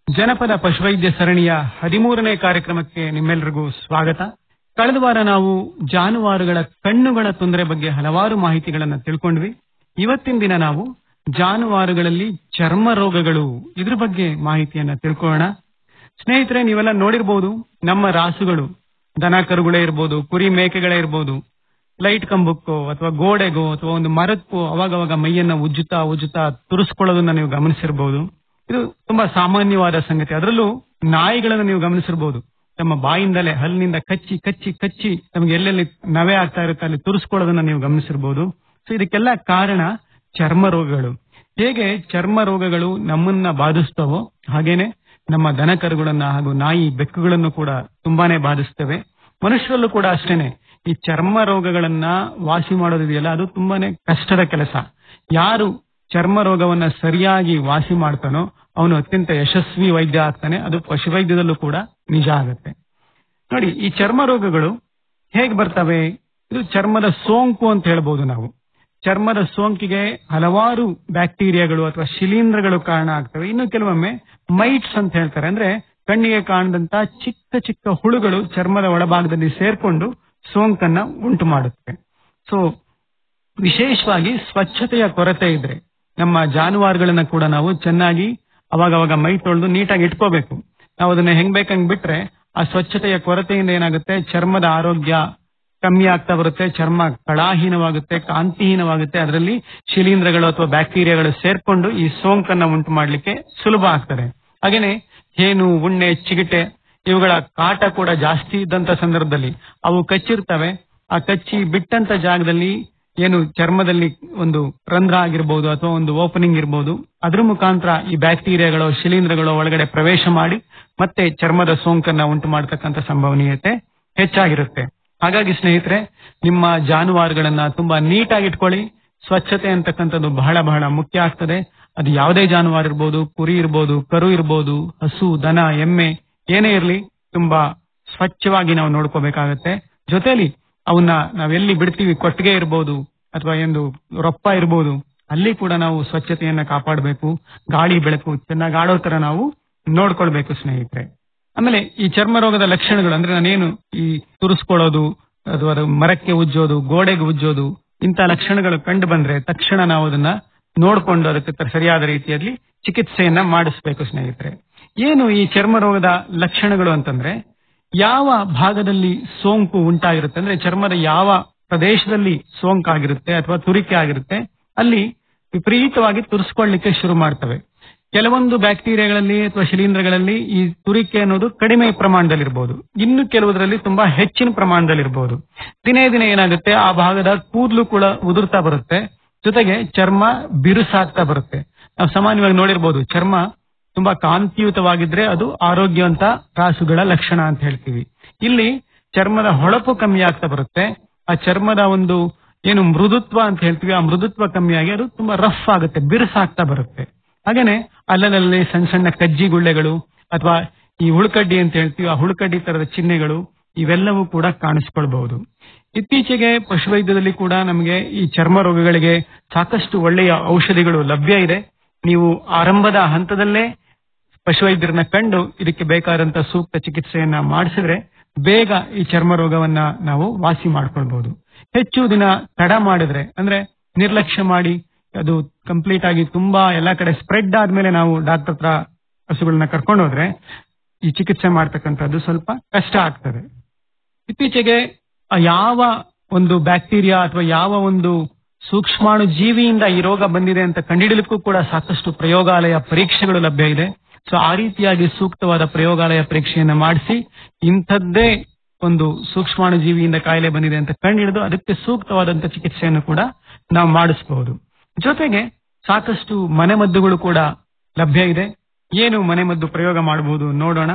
ಜನಪದ ಪಶುವೈದ್ಯ ಸರಣಿಯ ಹದಿಮೂರನೇ ಕಾರ್ಯಕ್ರಮಕ್ಕೆ ನಿಮ್ಮೆಲ್ಲರಿಗೂ ಸ್ವಾಗತ ಕಳೆದ ವಾರ ನಾವು ಜಾನುವಾರುಗಳ ಕಣ್ಣುಗಳ ತೊಂದರೆ ಬಗ್ಗೆ ಹಲವಾರು ಮಾಹಿತಿಗಳನ್ನು ತಿಳ್ಕೊಂಡ್ವಿ ಇವತ್ತಿನ ದಿನ ನಾವು ಜಾನುವಾರುಗಳಲ್ಲಿ ಚರ್ಮ ರೋಗಗಳು ಇದ್ರ ಬಗ್ಗೆ ಮಾಹಿತಿಯನ್ನ ತಿಳ್ಕೊಳ್ಳೋಣ ಸ್ನೇಹಿತರೆ ನೀವೆಲ್ಲ ನೋಡಿರ್ಬೋದು ನಮ್ಮ ರಾಸುಗಳು ದನ ಕರುಗಳೇ ಇರ್ಬೋದು ಕುರಿ ಮೇಕೆಗಳೇ ಇರ್ಬೋದು ಲೈಟ್ ಕಂಬಕ್ಕೋ ಅಥವಾ ಗೋಡೆಗೋ ಅಥವಾ ಒಂದು ಮರಕ್ಕೋ ಅವಾಗವಾಗ ಮೈಯನ್ನ ಉಜ್ಜುತ್ತಾ ಉಜ್ಜುತ್ತಾ ತುರಿಸ್ಕೊಳ್ಳೋದನ್ನ ನೀವು ಗಮನಿಸಿರ್ಬೋದು ಇದು ತುಂಬಾ ಸಾಮಾನ್ಯವಾದ ಸಂಗತಿ ಅದರಲ್ಲೂ ನಾಯಿಗಳನ್ನು ನೀವು ಗಮನಿಸಿರ್ಬೋದು ತಮ್ಮ ಬಾಯಿಂದಲೇ ಹಲ್ಲಿನಿಂದ ಕಚ್ಚಿ ಕಚ್ಚಿ ಕಚ್ಚಿ ತಮಗೆ ಎಲ್ಲೆಲ್ಲಿ ನವೆ ಆಗ್ತಾ ಇರುತ್ತೆ ಅಲ್ಲಿ ತುರಿಸ್ಕೊಳ್ಳೋದನ್ನ ನೀವು ಗಮನಿಸಿರ್ಬೋದು ಸೊ ಇದಕ್ಕೆಲ್ಲ ಕಾರಣ ಚರ್ಮ ರೋಗಗಳು ಹೇಗೆ ಚರ್ಮ ರೋಗಗಳು ನಮ್ಮನ್ನ ಬಾಧಿಸ್ತವೋ ಹಾಗೇನೆ ನಮ್ಮ ದನ ಕರುಗಳನ್ನ ಹಾಗೂ ನಾಯಿ ಬೆಕ್ಕುಗಳನ್ನು ಕೂಡ ತುಂಬಾನೇ ಬಾಧಿಸ್ತವೆ ಮನುಷ್ಯರಲ್ಲೂ ಕೂಡ ಅಷ್ಟೇನೆ ಈ ಚರ್ಮ ರೋಗಗಳನ್ನ ವಾಸಿ ಮಾಡೋದಿದೆಯಲ್ಲ ಅದು ತುಂಬಾನೇ ಕಷ್ಟದ ಕೆಲಸ ಯಾರು ಚರ್ಮ ರೋಗವನ್ನ ಸರಿಯಾಗಿ ವಾಸಿ ಮಾಡ್ತಾನೋ ಅವನು ಅತ್ಯಂತ ಯಶಸ್ವಿ ವೈದ್ಯ ಆಗ್ತಾನೆ ಅದು ಪಶುವೈದ್ಯದಲ್ಲೂ ಕೂಡ ನಿಜ ಆಗುತ್ತೆ ನೋಡಿ ಈ ಚರ್ಮ ರೋಗಗಳು ಹೇಗೆ ಬರ್ತವೆ ಇದು ಚರ್ಮದ ಸೋಂಕು ಅಂತ ಹೇಳ್ಬೋದು ನಾವು ಚರ್ಮದ ಸೋಂಕಿಗೆ ಹಲವಾರು ಬ್ಯಾಕ್ಟೀರಿಯಾಗಳು ಅಥವಾ ಶಿಲೀಂಧ್ರಗಳು ಕಾರಣ ಆಗ್ತವೆ ಇನ್ನು ಕೆಲವೊಮ್ಮೆ ಮೈಟ್ಸ್ ಅಂತ ಹೇಳ್ತಾರೆ ಅಂದ್ರೆ ಕಣ್ಣಿಗೆ ಕಾಣದಂತ ಚಿಕ್ಕ ಚಿಕ್ಕ ಹುಳುಗಳು ಚರ್ಮದ ಒಳಭಾಗದಲ್ಲಿ ಸೇರ್ಕೊಂಡು ಸೋಂಕನ್ನ ಉಂಟು ಮಾಡುತ್ತೆ ಸೊ ವಿಶೇಷವಾಗಿ ಸ್ವಚ್ಛತೆಯ ಕೊರತೆ ಇದ್ರೆ ನಮ್ಮ ಜಾನುವಾರುಗಳನ್ನ ಕೂಡ ನಾವು ಚೆನ್ನಾಗಿ ಅವಾಗವಾಗ ಮೈ ತೊಳೆದು ನೀಟಾಗಿ ಇಟ್ಕೋಬೇಕು ನಾವು ಅದನ್ನ ಹೆಂಗ್ ಬೇಕಂಗ್ ಬಿಟ್ರೆ ಆ ಸ್ವಚ್ಛತೆಯ ಕೊರತೆಯಿಂದ ಏನಾಗುತ್ತೆ ಚರ್ಮದ ಆರೋಗ್ಯ ಕಮ್ಮಿ ಆಗ್ತಾ ಬರುತ್ತೆ ಚರ್ಮ ಕಳಾಹೀನವಾಗುತ್ತೆ ಕಾಂತಿಹೀನವಾಗುತ್ತೆ ಅದರಲ್ಲಿ ಶಿಲೀಂಧ್ರಗಳು ಅಥವಾ ಬ್ಯಾಕ್ಟೀರಿಯಾಗಳು ಸೇರ್ಕೊಂಡು ಈ ಸೋಂಕನ್ನ ಉಂಟು ಮಾಡ್ಲಿಕ್ಕೆ ಸುಲಭ ಆಗ್ತದೆ ಹಾಗೇನೆ ಹೇನು ಉಣ್ಣೆ ಚಿಗಿಟೆ ಇವುಗಳ ಕಾಟ ಕೂಡ ಜಾಸ್ತಿ ಇದ್ದಂತ ಸಂದರ್ಭದಲ್ಲಿ ಅವು ಕಚ್ಚಿರ್ತವೆ ಆ ಕಚ್ಚಿ ಬಿಟ್ಟಂತ ಜಾಗದಲ್ಲಿ ಏನು ಚರ್ಮದಲ್ಲಿ ಒಂದು ರಂಧ್ರ ಆಗಿರ್ಬೋದು ಅಥವಾ ಒಂದು ಓಪನಿಂಗ್ ಇರ್ಬೋದು ಅದ್ರ ಮುಖಾಂತರ ಈ ಬ್ಯಾಕ್ಟೀರಿಯಾಗಳು ಶಿಲೀಂಧ್ರಗಳು ಒಳಗಡೆ ಪ್ರವೇಶ ಮಾಡಿ ಮತ್ತೆ ಚರ್ಮದ ಸೋಂಕನ್ನ ಉಂಟು ಮಾಡತಕ್ಕಂತ ಸಂಭವನೀಯತೆ ಹೆಚ್ಚಾಗಿರುತ್ತೆ ಹಾಗಾಗಿ ಸ್ನೇಹಿತರೆ ನಿಮ್ಮ ಜಾನುವಾರುಗಳನ್ನ ತುಂಬಾ ನೀಟಾಗಿ ಇಟ್ಕೊಳ್ಳಿ ಸ್ವಚ್ಛತೆ ಅಂತಕ್ಕಂಥದ್ದು ಬಹಳ ಬಹಳ ಮುಖ್ಯ ಆಗ್ತದೆ ಅದು ಯಾವುದೇ ಜಾನುವಾರು ಇರ್ಬೋದು ಕುರಿ ಇರ್ಬೋದು ಕರು ಇರ್ಬೋದು ಹಸು ದನ ಎಮ್ಮೆ ಏನೇ ಇರಲಿ ತುಂಬಾ ಸ್ವಚ್ಛವಾಗಿ ನಾವು ನೋಡ್ಕೋಬೇಕಾಗತ್ತೆ ಜೊತೆಲಿ ಅವನ್ನ ನಾವೆಲ್ಲಿ ಬಿಡ್ತೀವಿ ಕೊಟ್ಟಿಗೆ ಇರ್ಬೋದು ಅಥವಾ ಒಂದು ರೊಪ್ಪ ಇರ್ಬೋದು ಅಲ್ಲಿ ಕೂಡ ನಾವು ಸ್ವಚ್ಛತೆಯನ್ನ ಕಾಪಾಡಬೇಕು ಗಾಳಿ ಬೆಳಕು ಚೆನ್ನಾಗಿ ಆಡೋ ತರ ನಾವು ನೋಡ್ಕೊಳ್ಬೇಕು ಸ್ನೇಹಿತರೆ ಆಮೇಲೆ ಈ ಚರ್ಮ ರೋಗದ ಲಕ್ಷಣಗಳು ಅಂದ್ರೆ ನಾನೇನು ಈ ತುರಿಸ್ಕೊಳ್ಳೋದು ಅಥವಾ ಅದು ಮರಕ್ಕೆ ಉಜ್ಜೋದು ಗೋಡೆಗೆ ಉಜ್ಜೋದು ಇಂಥ ಲಕ್ಷಣಗಳು ಕಂಡು ಬಂದ್ರೆ ತಕ್ಷಣ ನಾವು ಅದನ್ನ ನೋಡ್ಕೊಂಡು ಅದಕ್ಕೆ ತ- ಸರಿಯಾದ ರೀತಿಯಲ್ಲಿ ಚಿಕಿತ್ಸೆಯನ್ನ ಮಾಡಿಸ್ಬೇಕು ಸ್ನೇಹಿತರೆ ಏನು ಈ ಚರ್ಮ ರೋಗದ ಲಕ್ಷಣಗಳು ಅಂತಂದ್ರೆ ಯಾವ ಭಾಗದಲ್ಲಿ ಸೋಂಕು ಉಂಟಾಗಿರುತ್ತೆ ಅಂದ್ರೆ ಚರ್ಮದ ಯಾವ ಪ್ರದೇಶದಲ್ಲಿ ಸೋಂಕಾಗಿರುತ್ತೆ ಅಥವಾ ತುರಿಕೆ ಆಗಿರುತ್ತೆ ಅಲ್ಲಿ ವಿಪರೀತವಾಗಿ ತುರಿಸ್ಕೊಳ್ಳಿಕ್ಕೆ ಶುರು ಮಾಡ್ತವೆ ಕೆಲವೊಂದು ಬ್ಯಾಕ್ಟೀರಿಯಾಗಳಲ್ಲಿ ಅಥವಾ ಶಿಲೀಂಧ್ರಗಳಲ್ಲಿ ಈ ತುರಿಕೆ ಅನ್ನೋದು ಕಡಿಮೆ ಪ್ರಮಾಣದಲ್ಲಿರ್ಬೋದು ಇನ್ನು ಕೆಲವುದರಲ್ಲಿ ತುಂಬಾ ಹೆಚ್ಚಿನ ಪ್ರಮಾಣದಲ್ಲಿರ್ಬೋದು ದಿನೇ ದಿನೇ ಏನಾಗುತ್ತೆ ಆ ಭಾಗದ ಕೂದಲು ಕೂಡ ಉದುರ್ತಾ ಬರುತ್ತೆ ಜೊತೆಗೆ ಚರ್ಮ ಬಿರುಸಾಗ್ತಾ ಬರುತ್ತೆ ನಾವು ಸಾಮಾನ್ಯವಾಗಿ ನೋಡಿರ್ಬೋದು ಚರ್ಮ ತುಂಬಾ ಕಾಂತಿಯುತವಾಗಿದ್ರೆ ಅದು ಆರೋಗ್ಯವಂತ ರಾಸುಗಳ ಲಕ್ಷಣ ಅಂತ ಹೇಳ್ತೀವಿ ಇಲ್ಲಿ ಚರ್ಮದ ಹೊಳಪು ಕಮ್ಮಿ ಆಗ್ತಾ ಬರುತ್ತೆ ಆ ಚರ್ಮದ ಒಂದು ಏನು ಮೃದುತ್ವ ಅಂತ ಹೇಳ್ತೀವಿ ಆ ಮೃದುತ್ವ ಕಮ್ಮಿಯಾಗಿ ಅದು ತುಂಬಾ ರಫ್ ಆಗುತ್ತೆ ಬಿರುಸಾಗ್ತಾ ಬರುತ್ತೆ ಹಾಗೇನೆ ಅಲ್ಲಲ್ಲಿ ಸಣ್ಣ ಸಣ್ಣ ಕಜ್ಜಿ ಗುಳ್ಳೆಗಳು ಅಥವಾ ಈ ಹುಳುಕಡ್ಡಿ ಅಂತ ಹೇಳ್ತೀವಿ ಆ ಹುಳುಕಡ್ಡಿ ತರದ ಚಿಹ್ನೆಗಳು ಇವೆಲ್ಲವೂ ಕೂಡ ಕಾಣಿಸ್ಕೊಳ್ಬಹುದು ಇತ್ತೀಚೆಗೆ ಪಶುವೈದ್ಯದಲ್ಲಿ ಕೂಡ ನಮಗೆ ಈ ಚರ್ಮ ರೋಗಗಳಿಗೆ ಸಾಕಷ್ಟು ಒಳ್ಳೆಯ ಔಷಧಿಗಳು ಲಭ್ಯ ಇದೆ ನೀವು ಆರಂಭದ ಹಂತದಲ್ಲೇ ಪಶುವೈದ್ಯರನ್ನ ಕಂಡು ಇದಕ್ಕೆ ಬೇಕಾದಂತ ಸೂಕ್ತ ಚಿಕಿತ್ಸೆಯನ್ನ ಮಾಡಿಸಿದ್ರೆ ಬೇಗ ಈ ಚರ್ಮ ರೋಗವನ್ನ ನಾವು ವಾಸಿ ಮಾಡ್ಕೊಳ್ಬಹುದು ಹೆಚ್ಚು ದಿನ ತಡ ಮಾಡಿದ್ರೆ ಅಂದ್ರೆ ನಿರ್ಲಕ್ಷ್ಯ ಮಾಡಿ ಅದು ಕಂಪ್ಲೀಟ್ ಆಗಿ ತುಂಬಾ ಎಲ್ಲಾ ಕಡೆ ಸ್ಪ್ರೆಡ್ ಆದ್ಮೇಲೆ ನಾವು ಡಾಕ್ಟರ್ ಹತ್ರ ಹಸುಗಳನ್ನ ಕರ್ಕೊಂಡು ಹೋದ್ರೆ ಈ ಚಿಕಿತ್ಸೆ ಮಾಡ್ತಕ್ಕಂಥದ್ದು ಸ್ವಲ್ಪ ಕಷ್ಟ ಆಗ್ತದೆ ಇತ್ತೀಚೆಗೆ ಆ ಯಾವ ಒಂದು ಬ್ಯಾಕ್ಟೀರಿಯಾ ಅಥವಾ ಯಾವ ಒಂದು ಸೂಕ್ಷ್ಮಾಣು ಜೀವಿಯಿಂದ ಈ ರೋಗ ಬಂದಿದೆ ಅಂತ ಕಂಡುಹಿಡಲಿಕ್ಕೂ ಕೂಡ ಸಾಕಷ್ಟು ಪ್ರಯೋಗಾಲಯ ಪರೀಕ್ಷೆಗಳು ಲಭ್ಯ ಇದೆ ಸೊ ಆ ರೀತಿಯಾಗಿ ಸೂಕ್ತವಾದ ಪ್ರಯೋಗಾಲಯ ಪರೀಕ್ಷೆಯನ್ನ ಮಾಡಿಸಿ ಇಂಥದ್ದೇ ಒಂದು ಸೂಕ್ಷ್ಮಾಣು ಜೀವಿಯಿಂದ ಕಾಯಿಲೆ ಬಂದಿದೆ ಅಂತ ಕಂಡುಹಿಡಿದು ಅದಕ್ಕೆ ಸೂಕ್ತವಾದಂತ ಚಿಕಿತ್ಸೆಯನ್ನು ಕೂಡ ನಾವು ಮಾಡಿಸಬಹುದು ಜೊತೆಗೆ ಸಾಕಷ್ಟು ಮನೆಮದ್ದುಗಳು ಕೂಡ ಲಭ್ಯ ಇದೆ ಏನು ಮನೆಮದ್ದು ಪ್ರಯೋಗ ಮಾಡಬಹುದು ನೋಡೋಣ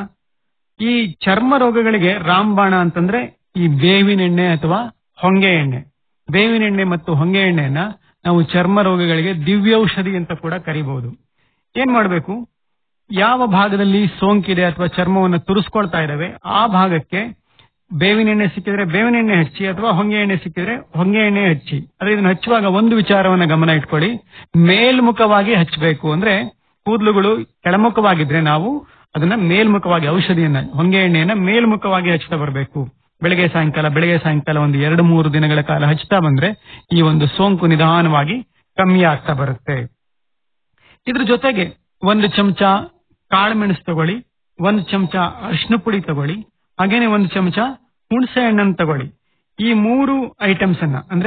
ಈ ಚರ್ಮ ರೋಗಗಳಿಗೆ ರಾಮಬಾಣ ಅಂತಂದ್ರೆ ಈ ಬೇವಿನ ಎಣ್ಣೆ ಅಥವಾ ಹೊಂಗೆ ಎಣ್ಣೆ ಬೇವಿನ ಎಣ್ಣೆ ಮತ್ತು ಹೊಂಗೆ ಎಣ್ಣೆಯನ್ನ ನಾವು ಚರ್ಮ ರೋಗಗಳಿಗೆ ದಿವ್ಯೌಷಧಿ ಅಂತ ಕೂಡ ಕರಿಬಹುದು ಏನ್ ಮಾಡಬೇಕು ಯಾವ ಭಾಗದಲ್ಲಿ ಸೋಂಕಿದೆ ಅಥವಾ ಚರ್ಮವನ್ನು ತುರಿಸ್ಕೊಳ್ತಾ ಇದ್ದಾವೆ ಆ ಭಾಗಕ್ಕೆ ಬೇವಿನ ಎಣ್ಣೆ ಸಿಕ್ಕಿದ್ರೆ ಬೇವಿನ ಎಣ್ಣೆ ಹಚ್ಚಿ ಅಥವಾ ಹೊಂಗೆ ಎಣ್ಣೆ ಸಿಕ್ಕಿದ್ರೆ ಹೊಂಗೆ ಎಣ್ಣೆ ಹಚ್ಚಿ ಆದ್ರೆ ಇದನ್ನ ಹಚ್ಚುವಾಗ ಒಂದು ವಿಚಾರವನ್ನ ಗಮನ ಇಟ್ಕೊಳ್ಳಿ ಮೇಲ್ಮುಖವಾಗಿ ಹಚ್ಚಬೇಕು ಅಂದ್ರೆ ಕೂದಲುಗಳು ಕೆಳಮುಖವಾಗಿದ್ರೆ ನಾವು ಅದನ್ನ ಮೇಲ್ಮುಖವಾಗಿ ಔಷಧಿಯನ್ನ ಹೊಂಗೆ ಎಣ್ಣೆಯನ್ನ ಮೇಲ್ಮುಖವಾಗಿ ಹಚ್ತಾ ಬರಬೇಕು ಬೆಳಗ್ಗೆ ಸಾಯಂಕಾಲ ಬೆಳಗ್ಗೆ ಸಾಯಂಕಾಲ ಒಂದು ಎರಡು ಮೂರು ದಿನಗಳ ಕಾಲ ಹಚ್ತಾ ಬಂದ್ರೆ ಈ ಒಂದು ಸೋಂಕು ನಿಧಾನವಾಗಿ ಕಮ್ಮಿ ಆಗ್ತಾ ಬರುತ್ತೆ ಇದ್ರ ಜೊತೆಗೆ ಒಂದು ಚಮಚ ಕಾಳುಮೆಣಸು ತಗೊಳ್ಳಿ ಒಂದು ಚಮಚ ಅರಿಶಿನ ಪುಡಿ ತಗೊಳ್ಳಿ ಹಾಗೇನೆ ಒಂದು ಚಮಚ ಹುಣಸೆ ಹಣ್ಣನ್ನು ತಗೊಳ್ಳಿ ಈ ಮೂರು ಐಟಮ್ಸ್ ಅನ್ನ ಅಂದ್ರೆ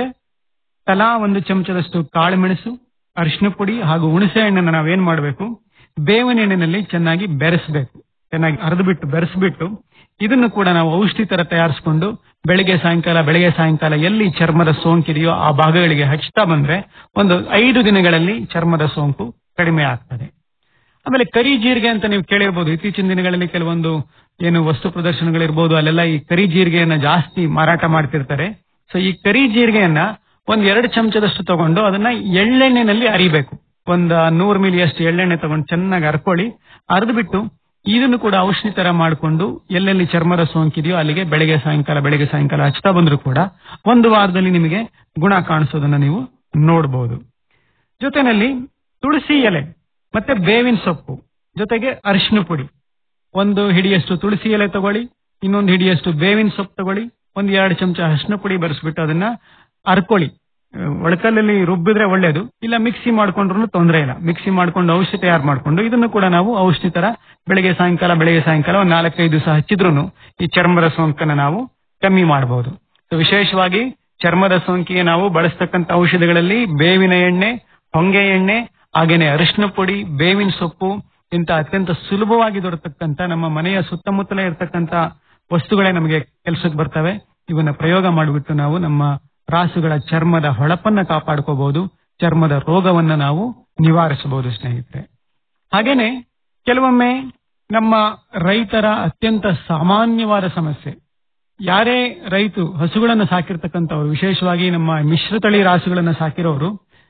ತಲಾ ಒಂದು ಚಮಚದಷ್ಟು ಕಾಳುಮೆಣಸು ಅರಿಶಿನ ಪುಡಿ ಹಾಗೂ ಹುಣಸೆ ಹಣ್ಣನ್ನ ನಾವೇನ್ ಮಾಡಬೇಕು ಬೇವಿನ ಎಣ್ಣೆನಲ್ಲಿ ಚೆನ್ನಾಗಿ ಬೆರೆಸಬೇಕು ಚೆನ್ನಾಗಿ ಅರೆದ್ಬಿಟ್ಟು ಬೆರೆಸ್ಬಿಟ್ಟು ಇದನ್ನು ಕೂಡ ನಾವು ಔಷಧಿ ತರ ತಯಾರಿಸಿಕೊಂಡು ಬೆಳಿಗ್ಗೆ ಸಾಯಂಕಾಲ ಬೆಳಿಗ್ಗೆ ಸಾಯಂಕಾಲ ಎಲ್ಲಿ ಚರ್ಮದ ಸೋಂಕಿದೆಯೋ ಆ ಭಾಗಗಳಿಗೆ ಹಚ್ತಾ ಬಂದ್ರೆ ಒಂದು ಐದು ದಿನಗಳಲ್ಲಿ ಚರ್ಮದ ಸೋಂಕು ಕಡಿಮೆ ಆಗ್ತದೆ ಆಮೇಲೆ ಕರಿ ಜೀರಿಗೆ ಅಂತ ನೀವು ಕೇಳಿರ್ಬೋದು ಇತ್ತೀಚಿನ ದಿನಗಳಲ್ಲಿ ಕೆಲವೊಂದು ಏನು ವಸ್ತು ಪ್ರದರ್ಶನಗಳಿರ್ಬೋದು ಅಲ್ಲೆಲ್ಲ ಈ ಕರಿ ಜೀರಿಗೆಯನ್ನ ಜಾಸ್ತಿ ಮಾರಾಟ ಮಾಡ್ತಿರ್ತಾರೆ ಸೊ ಈ ಕರಿ ಜೀರಿಗೆಯನ್ನ ಒಂದ್ ಎರಡು ಚಮಚದಷ್ಟು ತಗೊಂಡು ಅದನ್ನ ಎಳ್ಳೆಣ್ಣೆನಲ್ಲಿ ಅರಿಬೇಕು ಒಂದ್ ನೂರು ಮಿಲಿಯಷ್ಟು ಎಳ್ಳೆಣ್ಣೆ ತಗೊಂಡು ಚೆನ್ನಾಗಿ ಅರ್ಕೊಳ್ಳಿ ಅರೆದ್ಬಿಟ್ಟು ಇದನ್ನು ಕೂಡ ಔಷಧಿ ತರ ಮಾಡಿಕೊಂಡು ಎಲ್ಲೆಲ್ಲಿ ಚರ್ಮದ ಸೋಂಕಿದೆಯೋ ಅಲ್ಲಿಗೆ ಬೆಳಗ್ಗೆ ಸಾಯಂಕಾಲ ಬೆಳಗ್ಗೆ ಸಾಯಂಕಾಲ ಹಚ್ತಾ ಬಂದ್ರು ಕೂಡ ಒಂದು ವಾರದಲ್ಲಿ ನಿಮಗೆ ಗುಣ ಕಾಣಿಸೋದನ್ನ ನೀವು ನೋಡಬಹುದು ಜೊತೆನಲ್ಲಿ ತುಳಸಿ ಎಲೆ ಮತ್ತೆ ಬೇವಿನ ಸೊಪ್ಪು ಜೊತೆಗೆ ಅರಿಶಿನ ಪುಡಿ ಒಂದು ಹಿಡಿಯಷ್ಟು ತುಳಸಿ ಎಲೆ ತಗೊಳ್ಳಿ ಇನ್ನೊಂದು ಹಿಡಿಯಷ್ಟು ಬೇವಿನ ಸೊಪ್ಪು ತಗೊಳ್ಳಿ ಒಂದ್ ಎರಡು ಚಮಚ ಅರಿಶಿನ ಪುಡಿ ಬೆರೆಸ್ಬಿಟ್ಟು ಅದನ್ನ ಅರ್ಕೊಳ್ಳಿ ಅಹ್, ಒಳಕಲ್ಲಲ್ಲಿ ರುಬ್ಬಿದ್ರೆ ಒಳ್ಳೇದು ಇಲ್ಲ ಮಿಕ್ಸಿ ಮಾಡ್ಕೊಂಡ್ರು ತೊಂದರೆ ಇಲ್ಲ ಮಿಕ್ಸಿ ಮಾಡ್ಕೊಂಡು ಔಷಧಿ ತಯಾರು ಮಾಡ್ಕೊಂಡು ಇದನ್ನು ಕೂಡ ನಾವು ಔಷಧಿ ತರ ಬೆಳಗ್ಗೆ ಸಾಯಂಕಾಲ ಬೆಳಗ್ಗೆ ಸಾಯಂಕಾಲ ಒಂದ್ ನಾಲ್ಕೈದು ದಿವಸ ಹಚ್ಚಿದ್ರು ಈ ಚರ್ಮದ ಸೋಂಕನ್ನ ನಾವು ಕಮ್ಮಿ ಮಾಡಬಹುದು ವಿಶೇಷವಾಗಿ ಚರ್ಮದ ಸೋಂಕಿಗೆ ನಾವು ಬಳಸ್ತಕ್ಕಂಥ ಔಷಧಿಗಳಲ್ಲಿ ಬೇವಿನ ಎಣ್ಣೆ ಹೊಂಗೆ ಎಣ್ಣೆ ಹಾಗೇನೆ ಅರಿಶಿನ ಪುಡಿ ಬೇವಿನ ಸೊಪ್ಪು ಇಂತ ಅತ್ಯಂತ ಸುಲಭವಾಗಿ ದೊರೆತಕ್ಕಂತ ನಮ್ಮ ಮನೆಯ ಸುತ್ತಮುತ್ತಲೇ ಇರತಕ್ಕಂತ ವಸ್ತುಗಳೇ ನಮಗೆ ಕೆಲಸಕ್ಕೆ ಬರ್ತವೆ ಇವನ್ನ ಪ್ರಯೋಗ ಮಾಡಿಬಿಟ್ಟು ನಾವು ನಮ್ಮ ರಾಸುಗಳ ಚರ್ಮದ ಹೊಳಪನ್ನ ಕಾಪಾಡ್ಕೋಬಹುದು ಚರ್ಮದ ರೋಗವನ್ನ ನಾವು ನಿವಾರಿಸಬಹುದು ಸ್ನೇಹಿತರೆ ಹಾಗೇನೆ ಕೆಲವೊಮ್ಮೆ ನಮ್ಮ ರೈತರ ಅತ್ಯಂತ ಸಾಮಾನ್ಯವಾದ ಸಮಸ್ಯೆ ಯಾರೇ ರೈತು ಹಸುಗಳನ್ನು ಸಾಕಿರ್ತಕ್ಕಂಥವ್ರು ವಿಶೇಷವಾಗಿ ನಮ್ಮ ಮಿಶ್ರತಳಿ ರಾಸುಗಳನ್ನ ಸಾಕಿರೋರು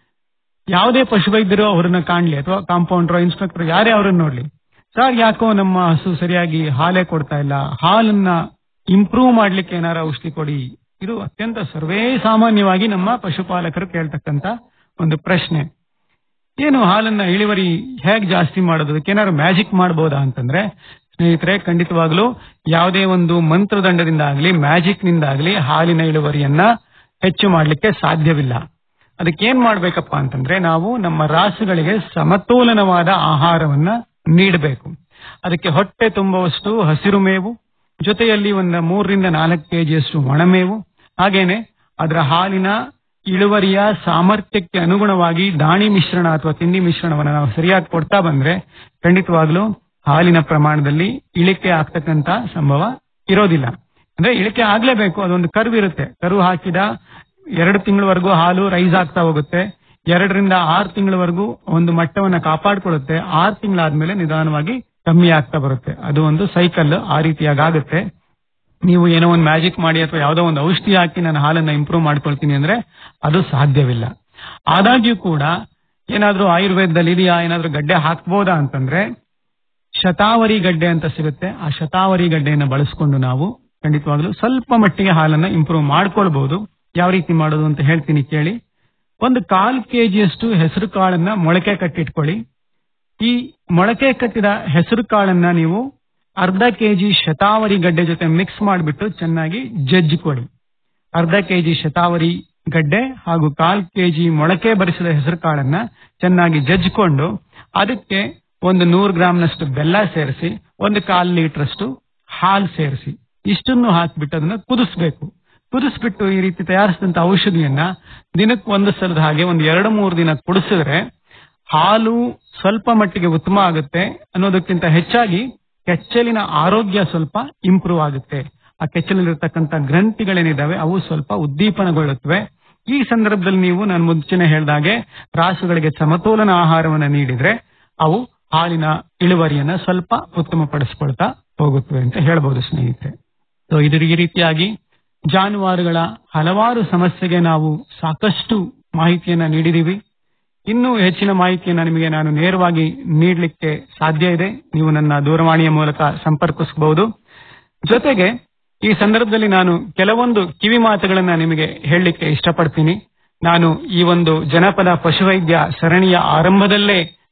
ಯಾವುದೇ ಪಶುವೈದ್ಯರು ಅವರನ್ನ ಕಾಣ್ಲಿ ಅಥವಾ ಕಾಂಪೌಂಡ್ರೋ ಇನ್ಸ್ಪೆಕ್ಟರ್ ಯಾರೇ ಅವರನ್ನ ನೋಡ್ಲಿ ಸರ್ ಯಾಕೋ ನಮ್ಮ ಹಸು ಸರಿಯಾಗಿ ಹಾಲೇ ಕೊಡ್ತಾ ಇಲ್ಲ ಹಾಲನ್ನ ಇಂಪ್ರೂವ್ ಮಾಡ್ಲಿಕ್ಕೆ ಏನಾರ ಔಷಧಿ ಕೊಡಿ ಇದು ಅತ್ಯಂತ ಸರ್ವೇ ಸಾಮಾನ್ಯವಾಗಿ ನಮ್ಮ ಪಶುಪಾಲಕರು ಕೇಳ್ತಕ್ಕಂತ ಒಂದು ಪ್ರಶ್ನೆ ಏನು ಹಾಲನ್ನ ಇಳುವರಿ ಹೇಗ್ ಜಾಸ್ತಿ ಮಾಡೋದು ಅದಕ್ಕೆ ಏನಾದ್ರು ಮ್ಯಾಜಿಕ್ ಮಾಡಬಹುದಾ ಅಂತಂದ್ರೆ ಸ್ನೇಹಿತರೆ ಖಂಡಿತವಾಗ್ಲೂ ಯಾವುದೇ ಒಂದು ಮಂತ್ರದಂಡದಿಂದ ಆಗ್ಲಿ ಮ್ಯಾಜಿಕ್ ನಿಂದ ಆಗ್ಲಿ ಹಾಲಿನ ಇಳುವರಿಯನ್ನ ಹೆಚ್ಚು ಮಾಡ್ಲಿಕ್ಕೆ ಸಾಧ್ಯವಿಲ್ಲ ಅದಕ್ಕೆ ಏನ್ ಮಾಡ್ಬೇಕಪ್ಪ ಅಂತಂದ್ರೆ ನಾವು ನಮ್ಮ ರಾಸುಗಳಿಗೆ ಸಮತೋಲನವಾದ ಆಹಾರವನ್ನ ನೀಡಬೇಕು ಅದಕ್ಕೆ ಹೊಟ್ಟೆ ತುಂಬುವಷ್ಟು ಹಸಿರು ಮೇವು ಜೊತೆಯಲ್ಲಿ ಒಂದು ಮೂರರಿಂದ ನಾಲ್ಕು ಕೆಜಿಯಷ್ಟು ಒಣಮೇವು ಹಾಗೇನೆ ಅದರ ಹಾಲಿನ ಇಳುವರಿಯ ಸಾಮರ್ಥ್ಯಕ್ಕೆ ಅನುಗುಣವಾಗಿ ದಾಣಿ ಮಿಶ್ರಣ ಅಥವಾ ತಿಂಡಿ ಮಿಶ್ರಣವನ್ನು ನಾವು ಸರಿಯಾಗಿ ಕೊಡ್ತಾ ಬಂದ್ರೆ ಖಂಡಿತವಾಗ್ಲೂ ಹಾಲಿನ ಪ್ರಮಾಣದಲ್ಲಿ ಇಳಿಕೆ ಆಗ್ತಕ್ಕಂತ ಸಂಭವ ಇರೋದಿಲ್ಲ ಅಂದ್ರೆ ಇಳಿಕೆ ಆಗ್ಲೇಬೇಕು ಅದೊಂದು ಕರ್ವ್ ಇರುತ್ತೆ ಕರು ಹಾಕಿದ ಎರಡು ತಿಂಗಳವರೆಗೂ ಹಾಲು ರೈಸ್ ಆಗ್ತಾ ಹೋಗುತ್ತೆ ಎರಡರಿಂದ ಆರು ತಿಂಗಳವರೆಗೂ ಒಂದು ಮಟ್ಟವನ್ನ ಕಾಪಾಡ್ಕೊಳ್ಳುತ್ತೆ ಆರು ತಿಂಗಳಾದ್ಮೇಲೆ ನಿಧಾನವಾಗಿ ಕಮ್ಮಿ ಆಗ್ತಾ ಬರುತ್ತೆ ಅದು ಒಂದು ಸೈಕಲ್ ಆ ರೀತಿಯಾಗಿ ಆಗುತ್ತೆ ನೀವು ಏನೋ ಒಂದು ಮ್ಯಾಜಿಕ್ ಮಾಡಿ ಅಥವಾ ಯಾವುದೋ ಒಂದು ಔಷಧಿ ಹಾಕಿ ನಾನು ಹಾಲನ್ನ ಇಂಪ್ರೂವ್ ಮಾಡ್ಕೊಳ್ತೀನಿ ಅಂದ್ರೆ ಅದು ಸಾಧ್ಯವಿಲ್ಲ ಆದಾಗ್ಯೂ ಕೂಡ ಏನಾದ್ರೂ ಆಯುರ್ವೇದದಲ್ಲಿ ಇದೆಯಾ ಏನಾದ್ರೂ ಗಡ್ಡೆ ಹಾಕ್ಬೋದಾ ಅಂತಂದ್ರೆ ಶತಾವರಿ ಗಡ್ಡೆ ಅಂತ ಸಿಗುತ್ತೆ ಆ ಶತಾವರಿ ಗಡ್ಡೆಯನ್ನು ಬಳಸ್ಕೊಂಡು ನಾವು ಖಂಡಿತವಾಗ್ಲೂ ಸ್ವಲ್ಪ ಮಟ್ಟಿಗೆ ಹಾಲನ್ನ ಇಂಪ್ರೂವ್ ಮಾಡ್ಕೊಳ್ಬಹುದು ಯಾವ ರೀತಿ ಮಾಡೋದು ಅಂತ ಹೇಳ್ತೀನಿ ಕೇಳಿ ಒಂದು ಕಾಲ್ ಕೆಜಿಯಷ್ಟು ಹೆಸರು ಕಾಳನ್ನ ಮೊಳಕೆ ಕಟ್ಟಿಟ್ಕೊಳ್ಳಿ ಈ ಮೊಳಕೆ ಕಟ್ಟಿದ ಹೆಸರು ಕಾಳನ್ನ ನೀವು ಅರ್ಧ ಕೆಜಿ ಶತಾವರಿ ಗಡ್ಡೆ ಜೊತೆ ಮಿಕ್ಸ್ ಮಾಡಿಬಿಟ್ಟು ಚೆನ್ನಾಗಿ ಜಜ್ಜಿಕೊಡಿ ಅರ್ಧ ಕೆಜಿ ಶತಾವರಿ ಗಡ್ಡೆ ಹಾಗೂ ಕಾಲ್ ಕೆಜಿ ಮೊಳಕೆ ಬರಿಸಿದ ಹೆಸರು ಕಾಳನ್ನ ಚೆನ್ನಾಗಿ ಜಜ್ಜಿಕೊಂಡು ಅದಕ್ಕೆ ಒಂದು ನೂರು ಗ್ರಾಮ್ನಷ್ಟು ಬೆಲ್ಲ ಸೇರಿಸಿ ಒಂದು ಕಾಲ್ ಲೀಟರ್ಷ್ಟು ಹಾಲು ಸೇರಿಸಿ ಇಷ್ಟನ್ನು ಹಾಕಿಬಿಟ್ಟು ಅದನ್ನ ಕುದಿಸ್ಬೇಕು ಕುದಿಸ್ಬಿಟ್ಟು ಈ ರೀತಿ ತಯಾರಿಸಿದಂತ ಔಷಧಿಯನ್ನ ದಿನಕ್ಕೆ ಒಂದು ಸಲದ ಹಾಗೆ ಒಂದು ಎರಡು ಮೂರು ದಿನ ಕುಡಿಸಿದ್ರೆ ಹಾಲು ಸ್ವಲ್ಪ ಮಟ್ಟಿಗೆ ಉತ್ತಮ ಆಗುತ್ತೆ ಅನ್ನೋದಕ್ಕಿಂತ ಹೆಚ್ಚಾಗಿ ಕೆಚ್ಚಲಿನ ಆರೋಗ್ಯ ಸ್ವಲ್ಪ ಇಂಪ್ರೂವ್ ಆಗುತ್ತೆ ಆ ಕೆಚ್ಚಲಿರ್ತಕ್ಕಂಥ ಗ್ರಂಥಿಗಳೇನಿದಾವೆ ಅವು ಸ್ವಲ್ಪ ಉದ್ದೀಪನಗೊಳ್ಳುತ್ತವೆ ಈ ಸಂದರ್ಭದಲ್ಲಿ ನೀವು ನಾನು ಮುಂಚೆನೆ ಹೇಳ್ದಾಗೆ ರಾಸುಗಳಿಗೆ ಸಮತೋಲನ ಆಹಾರವನ್ನ ನೀಡಿದ್ರೆ ಅವು ಹಾಲಿನ ಇಳುವರಿಯನ್ನ ಸ್ವಲ್ಪ ಉತ್ತಮಪಡಿಸ್ಕೊಳ್ತಾ ಹೋಗುತ್ತವೆ ಅಂತ ಹೇಳ್ಬೋದು ಸ್ನೇಹಿತರೆ ಸೊ ಇದು ಈ ರೀತಿಯಾಗಿ ಜಾನುವಾರುಗಳ ಹಲವಾರು ಸಮಸ್ಯೆಗೆ ನಾವು ಸಾಕಷ್ಟು ಮಾಹಿತಿಯನ್ನ ನೀಡಿದೀವಿ ಇನ್ನೂ ಹೆಚ್ಚಿನ ಮಾಹಿತಿಯನ್ನ ನಿಮಗೆ ನಾನು ನೇರವಾಗಿ ನೀಡಲಿಕ್ಕೆ ಸಾಧ್ಯ ಇದೆ ನೀವು ನನ್ನ ದೂರವಾಣಿಯ ಮೂಲಕ ಸಂಪರ್ಕಿಸಬಹುದು ಜೊತೆಗೆ ಈ ಸಂದರ್ಭದಲ್ಲಿ ನಾನು ಕೆಲವೊಂದು ಕಿವಿ ಮಾತುಗಳನ್ನ ನಿಮಗೆ ಹೇಳಲಿಕ್ಕೆ ಇಷ್ಟಪಡ್ತೀನಿ ನಾನು ಈ ಒಂದು ಜನಪದ ಪಶುವೈದ್ಯ ಸರಣಿಯ ಆರಂಭದಲ್ಲೇ